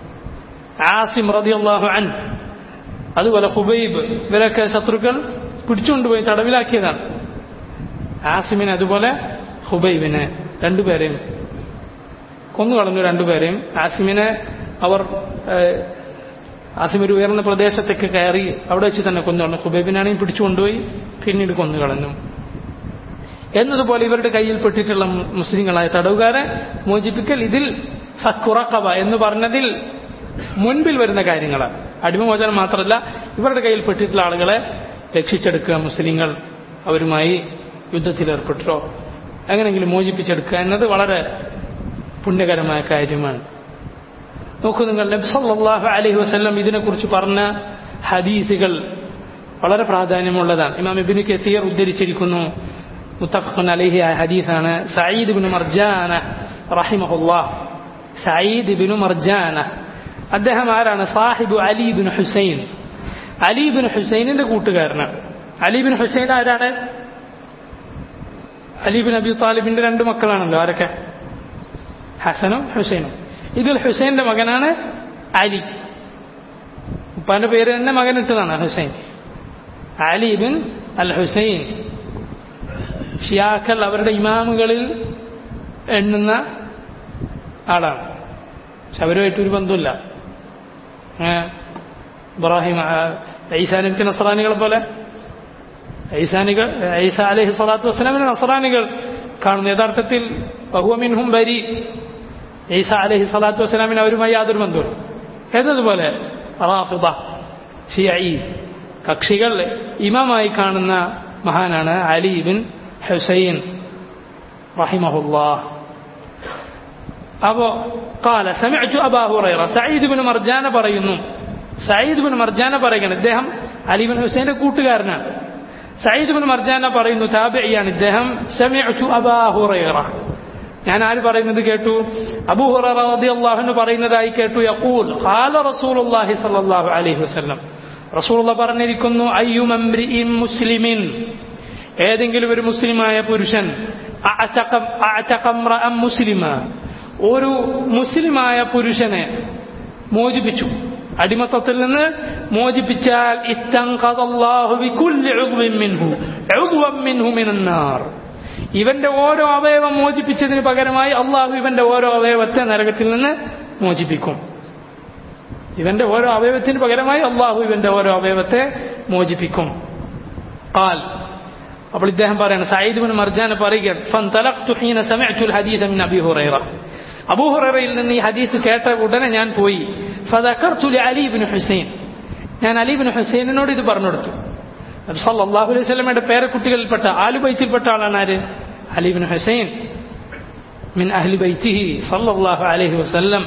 ആസിം റളിയല്ലാഹു അൻ അതുപോലെ ഹുബൈബ് ഇവരൊക്കെ ശത്രുക്കൾ പിടിച്ചുകൊണ്ടുപോയി തടവിലാക്കിയതാണ് ആസിമിനെ അതുപോലെ ഹുബൈബിനെ രണ്ടുപേരെയും കൊന്നുകളഞ്ഞു രണ്ടുപേരെയും ആസിമിനെ അവർ ഏഹ്, ആസിം ഒരു ഉയർന്ന പ്രദേശത്തേക്ക് കയറി അവിടെ വെച്ച് തന്നെ കൊന്നുകളഞ്ഞു ഹുബൈബിനാണെങ്കിൽ പിടിച്ചുകൊണ്ടുപോയി പിന്നീട് കൊന്നുകളഞ്ഞു എന്നതുപോലെ ഇവരുടെ കയ്യിൽ പെട്ടിട്ടുള്ള മു- മുസ്ലിങ്ങളായ തടവുകാരെ മോചിപ്പിക്കൽ ഇതിൽ ഫക്കുറക്കവ എന്ന് പറഞ്ഞതിൽ മുൻപിൽ വരുന്ന കാര്യങ്ങളാണ് അടിമമോചനം മാത്രമല്ല ഇവരുടെ കയ്യിൽ പെട്ടിട്ടുള്ള ആളുകളെ രക്ഷിച്ചെടുക്കുക മുസ്ലിങ്ങൾ അവരുമായി യുദ്ധത്തിലേർപ്പെട്ടോ എങ്ങനെയെങ്കിലും മോചിപ്പിച്ചെടുക്കുക എന്നത് വളരെ പുണ്യകരമായ കാര്യമാണ് നോക്കൂ നിങ്ങൾ നബി സല്ലല്ലാഹു അലൈഹി വസല്ലം ഇതിനെക്കുറിച്ച് പറഞ്ഞ ഹദീസുകൾ വളരെ പ്രാധാന്യമുള്ളതാണ് ഇമാം ഇബ്നു കസീർ ഉദ്ധരിച്ചിരിക്കുന്നു മുത്തഫഖുൻ അലൈഹി ആയ ഹദീസാണ് സഈദ് ഇബ്നു മർജാന റഹിമഹുല്ലാഹ് സഈദ് ഇബ്നു മർജാന അദ്ദേഹം ആരാണ് സാഹിബ് അലി ഇബ്നു ഹുസൈൻ അലീബിൻ ഹുസൈനിന്റെ കൂട്ടുകാരനാണ് അലീബിൻ ഹുസൈൻ ആരാണ് അലീബിൻ അബി താലിബിന്റെ രണ്ട് മക്കളാണല്ലോ ആരൊക്കെ ഹസനും ഹുസൈനും ഇതിൽ ഹുസൈന്റെ മകനാണ് അലി ഉപ്പാന്റെ പേര് തന്നെ മകൻ ഇട്ടതാണ് Hussain Ali bin al Hussain ഷിയാക്കൾ അവരുടെ ഇമാമുകളിൽ എണ്ണുന്ന ആളാണ് പക്ഷെ അവരുമായിട്ട് ഒരു ബന്ധമില്ല ഏ, ഇബ്രാഹിം ആ, ഈസാ നബിക്ക് നസറാനികളെ പോലെ ഈസാനികൾ ഈസ അലഹി സ്വലാത്തു വസ്സലാമിന് നസറാനികൾ കാണുന്നു യഥാർത്ഥത്തിൽ ബഹുവമിൻഹും ബരി ഈസ അലഹി സ്വലാത്തു വസ്സലാമിന് അവരുമായി യാതൊരു ബന്ധവും എന്നതുപോലെ റാഫിദ ഷിയായി കക്ഷികൾ ഇമാമായി കാണുന്ന മഹാനാണ് അലി ബിൻ ഹുസൈൻ റഹിമഹുല്ലാഹ് അപ്പോ قال سمعت أبا هريرة سعيد بن مرجان പറയുന്നു സയ്യിദ് ബിൻ മർജാന പറയുകയാണ് ഇദ്ദേഹം അലി ബിൻ ഹുസൈന്റെ കൂട്ടുകാരനാണ് സയ്യിദ് ബിൻ മർജാന പറയുന്നു താബിയാണ് ഇദ്ദേഹം സമിഅ്തു അബാ ഹുറൈറ ഞാൻ ആര് പറയുന്നത് കേട്ടു അബൂ ഹുറൈറ റളിയല്ലാഹു അൻഹു പറയുന്നതായി കേട്ടു യഖൂൽ ഖാല റസൂലുള്ളാഹി സ്വല്ലല്ലാഹു അലൈഹി വസല്ലം റസൂലുള്ള പറഞ്ഞിരിക്കുന്നു അയ്യുമംരിഇൻ മുസ്ലിമിൻ ഏതെങ്കിലും ഒരു മുസ്ലിമായ പുരുഷൻ അഅതഖ അഅതഖ ഇംറഅൻ മുസ്ലിമ ഒരു മുസ്ലിമായ പുരുഷനെ മോചിപ്പിച്ചു അടിമത്തത്തിൽ നിന്ന് മോചിപ്പിച്ചാൽ ഇസ്തൻഖദല്ലാഹു ബികുല്ലി ഉദ്വിൻ മിൻഹു ഉദ്വൻ മിൻഹു മിനന്നാർ ഇവന്റെ ഓരോ അവയവം മോചിപ്പിച്ചതിന് പകരമായി അള്ളാഹു ഇവന്റെ ഓരോ അവയവത്തെ നരകത്തിൽ നിന്ന് മോചിപ്പിക്കും ഇവന്റെ ഓരോ അവയവത്തിന് പകരമായി അള്ളാഹു ഇവന്റെ ഓരോ അവയവത്തെ മോചിപ്പിക്കും قال അപ്പോൾ ഇദ്ദേഹം പറയാണ് സയ്യിദ് ബിൻ മർജാൻ പറയുകയാണ് ഫന്തലഖ്തു ഹീന സമിഅ്തു الحديث من ابي هريره അബൂ ഹുറൈറയിൽ നിന്ന് ഈ ഹദീസ് കേട്ട ഉടനെ ഞാൻ പോയി ഫദക്കർതു ലി ബിൻ ഹുസൈൻ ഞാൻ അലി ബിൻ ഹുസൈനിനോട് ഇത് പറഞ്ഞു കൊടുത്തു നബി സല്ലല്ലാഹു അലൈഹി വസല്ലമയുടെ പേരക്കുട്ടികളിൽപ്പെട്ട ആലു ബൈത്തിൽപ്പെട്ട ആളാണ് ആര് അലി ബിൻ ഹുസൈൻ من أهل بيته صلى الله عليه وسلم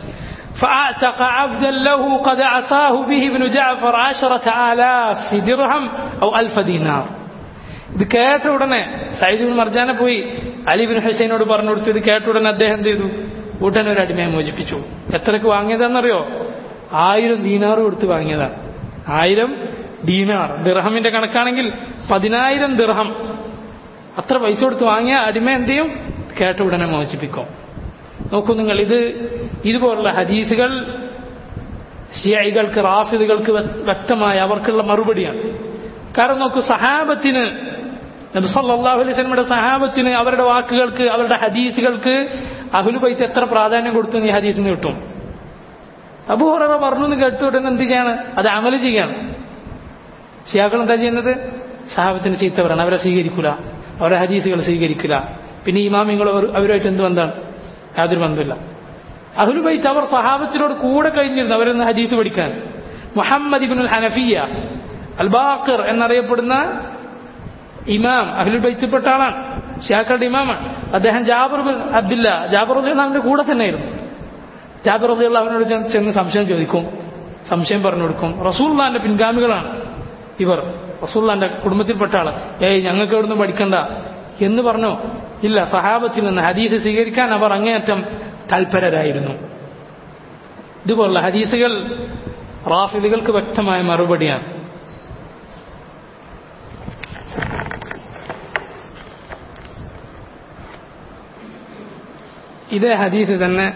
فأعتق عبدا له قد أعطاه به ابن جعفر عشرة آلاف درهم أو ألف دينار ഇത് കേട്ട ഉടനെ സയ്യിദ് ബിൻ മർജാനെ പോയി അലി ബിൻ ഹുസൈനോട് പറഞ്ഞു കൊടുത്തു ഇത് കേട്ട ഉടനെ അദ്ദേഹം എന്ത് ചെയ്തു ഉടനെ ഒരു അടിമയെ മോചിപ്പിച്ചു എത്രക്ക് വാങ്ങിയതാണെന്നറിയോ ആയിരം ദീനാറ് കൊടുത്ത് വാങ്ങിയതാണ് ആയിരം ദീനാർ ദിർഹമിന്റെ കണക്കാണെങ്കിൽ പതിനായിരം ദിർഹം അത്ര പൈസ കൊടുത്ത് വാങ്ങിയ അടിമ എന്ത് ചെയ്യും കേട്ട ഉടനെ മോചിപ്പിക്കും നോക്കൂ നിങ്ങൾ ഇത് ഇതുപോലുള്ള ഹദീസുകൾ ഷിയായികൾക്ക് റാഫിദുകൾക്ക് വ്യക്തമായ അവർക്കുള്ള മറുപടിയാണ് കാരണം നോക്കൂ സഹാബത്തിന് നബി സല്ലല്ലാഹു അലൈഹി വസല്ലമയുടെ സഹാബത്തിന് അവരുടെ വാക്കുകൾക്ക് അവരുടെ ഹദീസുകൾക്ക് അഹുലുബൈത്ത് എത്ര പ്രാധാന്യം കൊടുത്തു എന്ന് ഈ ഹദീസിന് കിട്ടും അബൂഹറ പറഞ്ഞു എന്ന് കേട്ടു ഉടനെ എന്ത് ചെയ്യാണ് അത് അമല് ചെയ്യാണ് ഷിയാക്കൾ എന്താ ചെയ്യുന്നത് സഹാബത്തിന് ചീത്ത പറയണം അവരെ സ്വീകരിക്കൂല അവരുടെ ഹദീസുകൾ സ്വീകരിക്കില്ല പിന്നെ ഇമാമിങ്ങൾ അവരുമായിട്ട് എന്ത് ബന്ധമാണ് യാതൊരു ബന്ധമില്ല അഹുലുബൈത്ത് അവർ സഹാബത്തിനോട് കൂടെ കഴിഞ്ഞിരുന്നു അവരൊന്ന് ഹദീസ് പഠിക്കാൻ മുഹമ്മദ് ഇബിനുൽ ഹനഫിയ അൽ ബാഖിർ എന്നറിയപ്പെടുന്ന ഇമാം അഹ്ലുൽ ബൈത്തിൽപ്പെട്ട ആളാണ് ഷിയാക്കളുടെ ഇമാമാണ് അദ്ദേഹം ജാബർ ബിൻ അബ്ദുല്ല ജാബർ അള്ളാഹുവിന്റെ കൂടെ തന്നെയായിരുന്നു ജാബർ അള്ളാഹുവിനോട് ചെന്ന് സംശയം ചോദിക്കും സംശയം പറഞ്ഞു കൊടുക്കും റസൂള്ളാന്റെ പിൻഗാമികളാണ് ഇവർ റസൂള്ളാന്റെ കുടുംബത്തിൽപ്പെട്ട ആള് ഏയ് ഞങ്ങൾക്ക് എവിടുന്ന് പഠിക്കണ്ട എന്ന് പറഞ്ഞു ഇല്ല സഹാബത്തിൽ നിന്ന് ഹദീസ് സ്വീകരിക്കാൻ അവർ അങ്ങേയറ്റം തൽപരരായിരുന്നു ഇതുപോലുള്ള ഹദീസുകൾ റാഫിലുകൾക്ക് വ്യക്തമായ മറുപടിയാണ് ഇതേ ഹദീസ് തന്നെ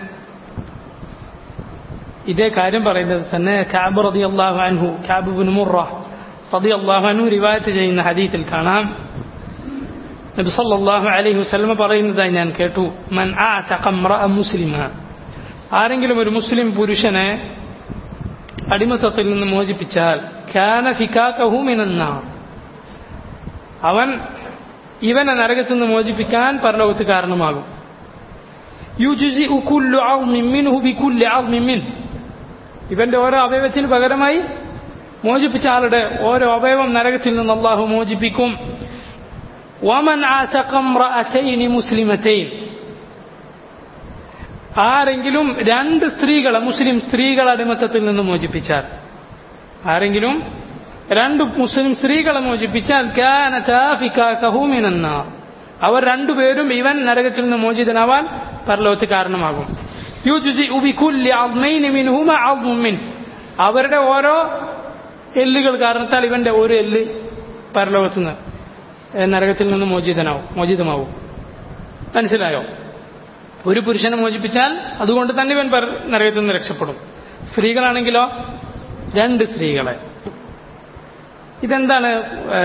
ഇതേ കാര്യം പറയുന്നത് തന്നെ കാബ് റതി അള്ളാഹു അൻഹു കാബ് ബിൻ മുറ റതി അള്ളാഹു അൻഹു റിവായത്ത് ചെയ്യുന്ന ഹദീസിൽ കാണാം നബി സല്ലല്ലാഹു അലൈഹി വസല്ലമ പറയുന്നതായി ഞാൻ കേട്ടു മൻ ആതഖ ഇംറഅ മുസ്ലിമ ആരെങ്കിലും ഒരു മുസ്ലിം പുരുഷനെ അടിമത്തത്തിൽ നിന്ന് മോചിപ്പിച്ചാൽ കാന ഫികാകഹു മിനന്നാർ അവൻ ഇവനെ നരകത്തിൽ നിന്ന് മോചിപ്പിക്കാൻ പരലോകത്ത് കാരണമാകും യുജുസിഉ കുല്ലു അസ്മിൻ മിൻഹു ബികുല്ലി അസ്മിൻ മിൻ ഇവന്റെ ഓരോ അവയവത്തിന് പകരമായി മോചിപ്പിച്ച ആളുടെ ഓരോ അവയവം നരകത്തിൽ നിന്ന് അള്ളാഹു മോചിപ്പിക്കും വമൻ ആതഖംറഅതൈനി മുസ്ലിമതൈൻ ആരെങ്കിലും രണ്ട് സ്ത്രീകളെ മുസ്ലിം സ്ത്രീകളെ അടിമത്തത്തിൽ നിന്ന് മോചിപ്പിച്ചാൽ ആരെങ്കിലും രണ്ട് മുസ്ലിം സ്ത്രീകളെ മോചിപ്പിച്ചാൽ മിനന്നാർ അവർ രണ്ടുപേരും ഇവൻ നരകത്തിൽ നിന്ന് മോചിതനാവാൻ പരലോകത്ത് കാരണമാകും അവരുടെ ഓരോ എല്ലുകൾ കാരണത്താൽ ഇവന്റെ ഒരു എല്ല് പരലോകത്ത് നിന്ന് ഏ, നരകത്തിൽ നിന്ന് മോചിതനാവും മോചിതമാവും മനസ്സിലായോ ഒരു പുരുഷനെ മോചിപ്പിച്ചാൽ അതുകൊണ്ട് തന്നെ ഇവൻ പര- നരകത്തിൽ നിന്ന് രക്ഷപ്പെടും സ്ത്രീകളാണെങ്കിലോ രണ്ട് സ്ത്രീകളെ ഇതെന്താണ് ഏ,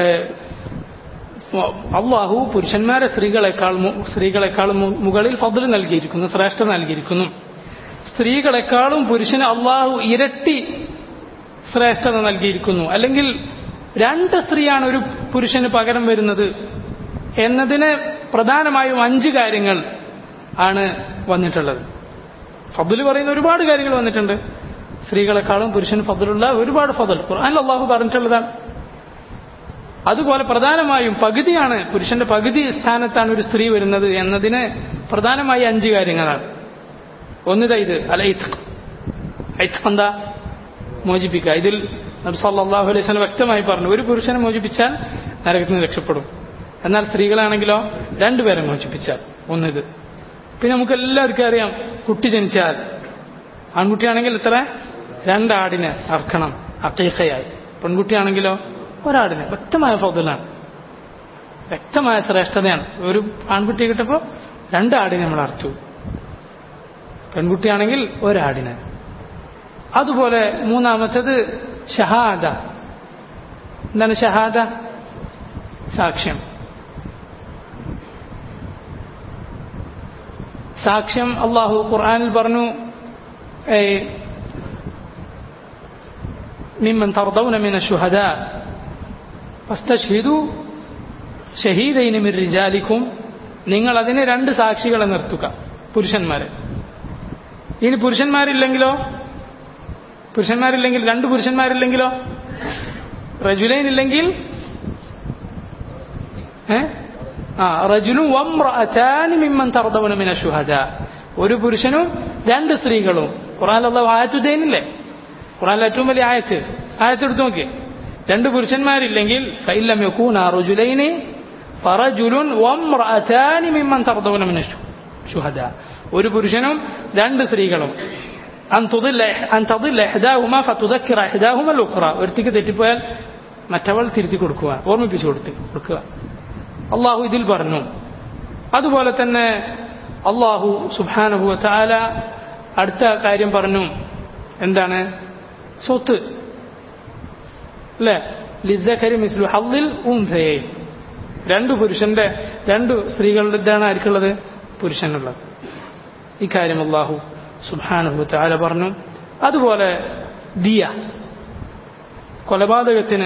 അള്ളാഹു പുരുഷന്മാരെ സ്ത്രീകളെക്കാൾ മു- സ്ത്രീകളെക്കാൾ മു- മുകളിൽ ഫضൽ നൽകിയിരിക്കുന്നു ശ്രേഷ്ഠ നൽകിയിരിക്കുന്നു സ്ത്രീകളെക്കാളും പുരുഷന് അള്ളാഹു ഇരട്ടി ശ്രേഷ്ഠത നൽകിയിരിക്കുന്നു അല്ലെങ്കിൽ രണ്ട് സ്ത്രീയാണ് ഒരു പുരുഷന് പകരം വരുന്നത് എന്നതിന് പ്രധാനമായും അഞ്ച് കാര്യങ്ങൾ ആണ് വന്നിട്ടുള്ളത് ഫضൽ പറയുന്ന ഒരുപാട് കാര്യങ്ങൾ വന്നിട്ടുണ്ട് സ്ത്രീകളെക്കാളും പുരുഷന് ഫضലുള്ള ഒരുപാട് ഫضൽ ഖുർആൻ അള്ളാഹു പറഞ്ഞിട്ടുള്ളതാണ് അതുപോലെ പ്രധാനമായും പകുതിയാണ് പുരുഷന്റെ പകുതി സ്ഥാനത്താണ് ഒരു സ്ത്രീ വരുന്നത് എന്നതിന് പ്രധാനമായി അഞ്ച് കാര്യങ്ങളാണ് ഒന്നിതാ ഇത് അല ഇത്ഖ് ഇത്ഖ് എന്താ മോചിപ്പിക്കുക ഇതിൽ നബി സല്ലല്ലാഹു അലൈഹി വസല്ലം വ്യക്തമായി പറഞ്ഞു ഒരു പുരുഷനെ മോചിപ്പിച്ചാൽ നരകത്തിൽ നിന്ന് രക്ഷപ്പെടും എന്നാൽ സ്ത്രീകളാണെങ്കിലോ രണ്ടുപേരെ മോചിപ്പിച്ചാൽ ഒന്നിത് പിന്നെ നമുക്ക് എല്ലാവർക്കും അറിയാം കുട്ടി ജനിച്ചാൽ ആൺകുട്ടിയാണെങ്കിൽ എത്ര രണ്ടാടിനെ അർക്കണം അക്കീഖയായി പെൺകുട്ടിയാണെങ്കിലോ ഒരാടിനെ വ്യക്തമായ ഫൗദലാണ് വ്യക്തമായ ശ്രേഷ്ഠതയാണ് ഒരു ആൺകുട്ടിയെ കിട്ടപ്പോൾ രണ്ടാടിനെ നമ്മൾ അർത്തു പെൺകുട്ടിയാണെങ്കിൽ ഒരാടിനെ അതുപോലെ മൂന്നാമത്തത് ഷഹാദ എന്താണ് ഷഹാദ സാക്ഷ്യം സാക്ഷ്യം അള്ളാഹു ഖുർആനിൽ പറഞ്ഞു ഏയ്, മിമ്മൻ തർദൗന മിന ശുഹദാ ഫസ്തഷ്ഹിദു ഷഹീദൈനി മിർ റിജാലിക്കും നിങ്ങൾ അതിന് രണ്ട് സാക്ഷികളെ നിർത്തുക പുരുഷന്മാരെ ഇനി പുരുഷന്മാരില്ലെങ്കിലോ പുരുഷന്മാരില്ലെങ്കിൽ രണ്ട് പുരുഷന്മാരില്ലെങ്കിലോ റജുലൈൻ ഇല്ലെങ്കിൽ ഏ? ആ റജുലും വംറഅതാനി മിമ്മൻ തർദൗന മിന ശുഹദാ ഒരു പുരുഷനും രണ്ട് സ്ത്രീകളും ഖുർആൻ അള്ളാഹു ആയത്തുദ്ദൈനില്ലേ ഖുർആനിലെ ഏറ്റവും വലിയ ആയത്ത് ആയത്ത് എടുത്തു നോക്കി രണ്ട് പുരുഷന്മാരില്ലെങ്കിൽ ഫൈലം യകൂന റജുലൈനി ഫറജുലുൻ വംറഅതാനി മിമ്മൻ തർദൗന മിന ശുഹദാ ഒരു പുരുഷനും രണ്ട് സ്ത്രീകളും അൻ തുദില്ല അൻ തദില്ല ഇഹ്ദാഹുമ ഫതുദക്കിറ ഇഹ്ദാഹുമ അൽ-ഉഖ്റ ഒരുത്തിക്ക് തെറ്റിപ്പോയാൽ മറ്റവൾ തിരുത്തി കൊടുക്കുക ഓർമ്മിപ്പിച്ചു കൊടുത്ത് കൊടുക്കുക അള്ളാഹു ഇതിൽ പറഞ്ഞു അതുപോലെ തന്നെ അള്ളാഹു സുബാനഹു താല അടുത്ത കാര്യം പറഞ്ഞു എന്താണ് സ്വത്ത് അല്ലേ ലിദ്ദഖരി മിസ്ലു ഹള്ളിൽ ഉംസയെ രണ്ട് പുരുഷന്റെ രണ്ട് സ്ത്രീകളുടെ ഇതാണ് ആർക്കുള്ളത് പുരുഷനുള്ളത് ഇക്കാര്യം അള്ളാഹു സുബാനഹു താല പറഞ്ഞു അതുപോലെ ദിയ കൊലപാതകത്തിന്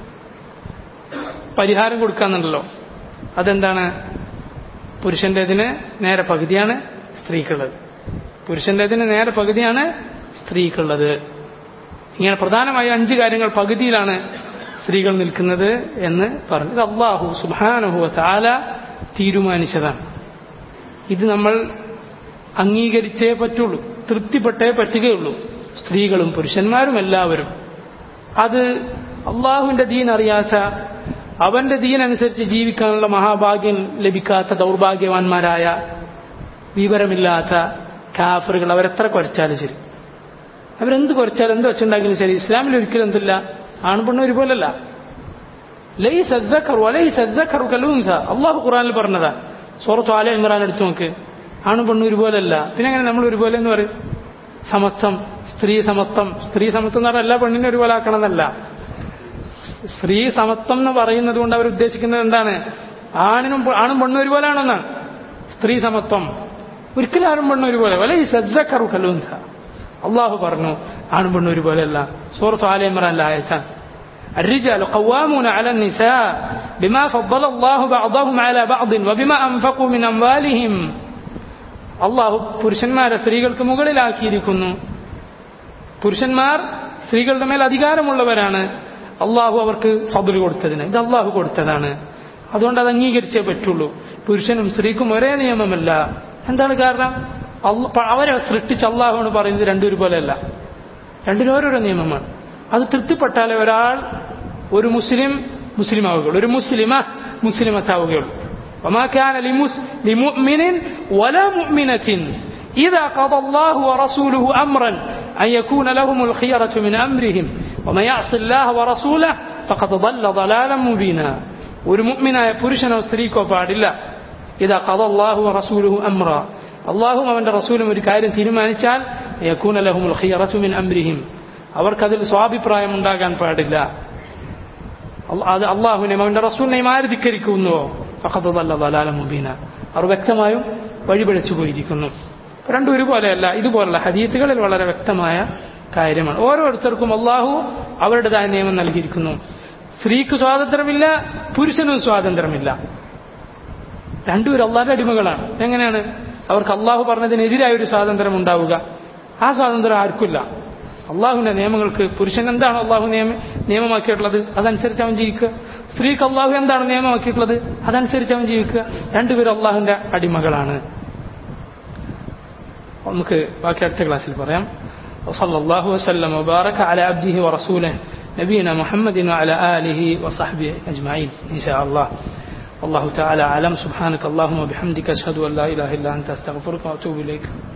പരിഹാരം കൊടുക്കാന്നുണ്ടല്ലോ അതെന്താണ് പുരുഷൻ്റെതിന് നേരെ പകുതിയാണ് സ്ത്രീക്കുള്ളത് പുരുഷൻ്റെതിന് നേരെ പകുതിയാണ് സ്ത്രീക്കുള്ളത് ഇങ്ങനെ പ്രധാനമായും അഞ്ച് കാര്യങ്ങൾ പകുതിയിലാണ് സ്ത്രീകൾ നിൽക്കുന്നത് എന്ന് പറഞ്ഞു ഇത് അള്ളാഹു സുബാനുഹു താല തീരുമാനിച്ചതാണ് ഇത് നമ്മൾ അംഗീകരിച്ചേ പറ്റുള്ളൂ തൃപ്തിപ്പെട്ടേ പറ്റുകയുള്ളൂ സ്ത്രീകളും പുരുഷന്മാരും എല്ലാവരും അത് അള്ളാഹുവിന്റെ ദീൻ അറിയാത്ത അവന്റെ ദീൻ അനുസരിച്ച് ജീവിക്കാനുള്ള മഹാഭാഗ്യം ലഭിക്കാത്ത ദൗർഭാഗ്യവാന്മാരായ വിവരമില്ലാത്ത കാഫറുകൾ അവരെത്ര കുറച്ചാലും ശരി അവരെന്ത് കുറച്ചാലും എന്ത് വെച്ചുണ്ടാക്കിയാലും ശരി ഇസ്ലാമിൽ ഒരിക്കലും എന്തില്ല ആൺപെണ്ണ ഒരുപോലല്ല ലൈ സദ്ദഖർ വലൈ സദ്ദഖർ കലൂൻസ അള്ളാഹു ഖുറാനിൽ പറഞ്ഞതാ സൂറത്ത് ആല ഇമ്രാൻ എടുത്തു നോക്ക് ആണും പെണ്ണും ഒരുപോലല്ല പിന്നെ എങ്ങനെ നമ്മൾ ഒരുപോലെ എന്ന് പറയും സമത്വം സ്ത്രീ സമത്വം സ്ത്രീ സമത്വം എന്ന് പറഞ്ഞാൽ എല്ലാ പെണ്ണിനെ ഒരുപോലെ ആക്കണമെന്നല്ല സ്ത്രീ സമത്വം എന്ന് പറയുന്നത് കൊണ്ട് അവർ ഉദ്ദേശിക്കുന്നത് എന്താണ് ആണിനും പെ- ആണും പെണ്ണും ഒരുപോലെയാണെന്നാണ് സ്ത്രീ സമത്വം ഒരിക്കലും ആണും പെണ്ണും ഒരുപോലെ വല ഈ സജ്ജക്കറു കലൂന്ത അള്ളാഹു പറഞ്ഞു ആണും പെണ്ണും ഒരുപോലെയല്ല സൂറത്ത് ആല ഇമ്രാൻ ആയത്താണ് الرجال قوامون على النساء بما فضل الله بعضهم على بعض وبما أنفقوا من أموالهم അള്ളാഹു പുരുഷന്മാരെ സ്ത്രീകൾക്ക് മുകളിലാക്കിയിരിക്കുന്നു പുരുഷന്മാർ സ്ത്രീകളുടെ മേൽ അധികാരമുള്ളവരാണ് അള്ളാഹു അവർക്ക് ഫضൽ കൊടുത്തതിന് ഇത് അള്ളാഹു കൊടുത്തതാണ് അതുകൊണ്ട് അത് അംഗീകരിച്ചേ പറ്റുള്ളൂ പുരുഷനും സ്ത്രീക്കും ഒരേ നിയമമല്ല എന്താണ് കാരണം അള്ള- പ- അവരെ സൃഷ്ടിച്ച് അള്ളാഹുവാണ് പറയുന്നത് രണ്ടും ഒരുപോലെയല്ല രണ്ടിനും ഓരോരോ നിയമമാണ് അത് തൃപ്തിപ്പെട്ടാലേ ഒരാൾ ഒരു മുസ്ലിം മുസ്ലിം ആവുകയുള്ളൂ ഒരു മുസ്ലിമ മുസ്ലിമത്താവുകയുള്ളൂ وما كان لمس- لمؤمن ولا مؤمنة إذا قضى الله ورسوله أمرا أن يكون لهم الخيرة من أمرهم ومن يعص الله ورسوله فقد ضل ضلالا مبينا ഒരു മുഅ്മിനായ പുരുഷനോ സ്ത്രീക്കോ പാടില്ല ഇതാ ഖദ അല്ലാഹു വറസൂലുഹു അംറ അള്ളാഹും അവന്റെ റസൂലും ഒരു കാര്യം തീരുമാനിച്ചാൽ യകൂന ലഹുമുൽ ഖിയറതു മിൻ അംരിഹിം അവർക്കതിൽ സ്വാഭിപ്രായം ഉണ്ടാകാൻ പാടില്ല അല്ല- അത് അള്ളാഹുവിനെയും അവന്റെ റസൂലിനെയും ആര് ധിക്കരിക്കുന്നുവോ ഫഖദ് ضل ضلالا മുബീന അവർ വ്യക്തമായും വഴിപിഴച്ചു പോയിരിക്കുന്നു രണ്ടും ഒരുപോലെയല്ല ഇതുപോലുള്ള ഹദീത്തുകളിൽ വളരെ വ്യക്തമായ കാര്യമാണ് ഓരോരുത്തർക്കും അള്ളാഹു അവരുടേതായ നിയമം നൽകിയിരിക്കുന്നു സ്ത്രീക്ക് സ്വാതന്ത്ര്യമില്ല പുരുഷനും സ്വാതന്ത്ര്യമില്ല രണ്ടുപേരും അള്ളാഹിന്റെ അടിമകളാണ് എങ്ങനെയാണ് അവർക്ക് അള്ളാഹു പറഞ്ഞതിനെതിരായ ഒരു സ്വാതന്ത്ര്യം ഉണ്ടാവുക ആ സ്വാതന്ത്ര്യം ആർക്കില്ല അള്ളാഹുവിന്റെ നിയമങ്ങൾക്ക് പുരുഷൻ എന്താണ് അള്ളാഹു നിയമ നിയമമാക്കിയിട്ടുള്ളത് അതനുസരിച്ച് അവൻ ജീവിക്കുക സ്ത്രീക്ക് അള്ളാഹു എന്താണ് നിയമമാക്കിയിട്ടുള്ളത് അതനുസരിച്ച് അവൻ ജീവിക്കുക രണ്ടുപേരും അള്ളാഹുവിന്റെ അടിമകളാണ് നമുക്ക് ബാക്കി അടുത്ത ക്ലാസ്സിൽ പറയാം وصلى الله وسلم وبارك على عبده ورسوله نبينا محمد وعلى آله وصحبه أجمعين إن شاء الله والله تعالى أعلم سبحانك اللهم وبحمدك أشهد أن لا إله إلا أنت أستغفرك وأتوب إليك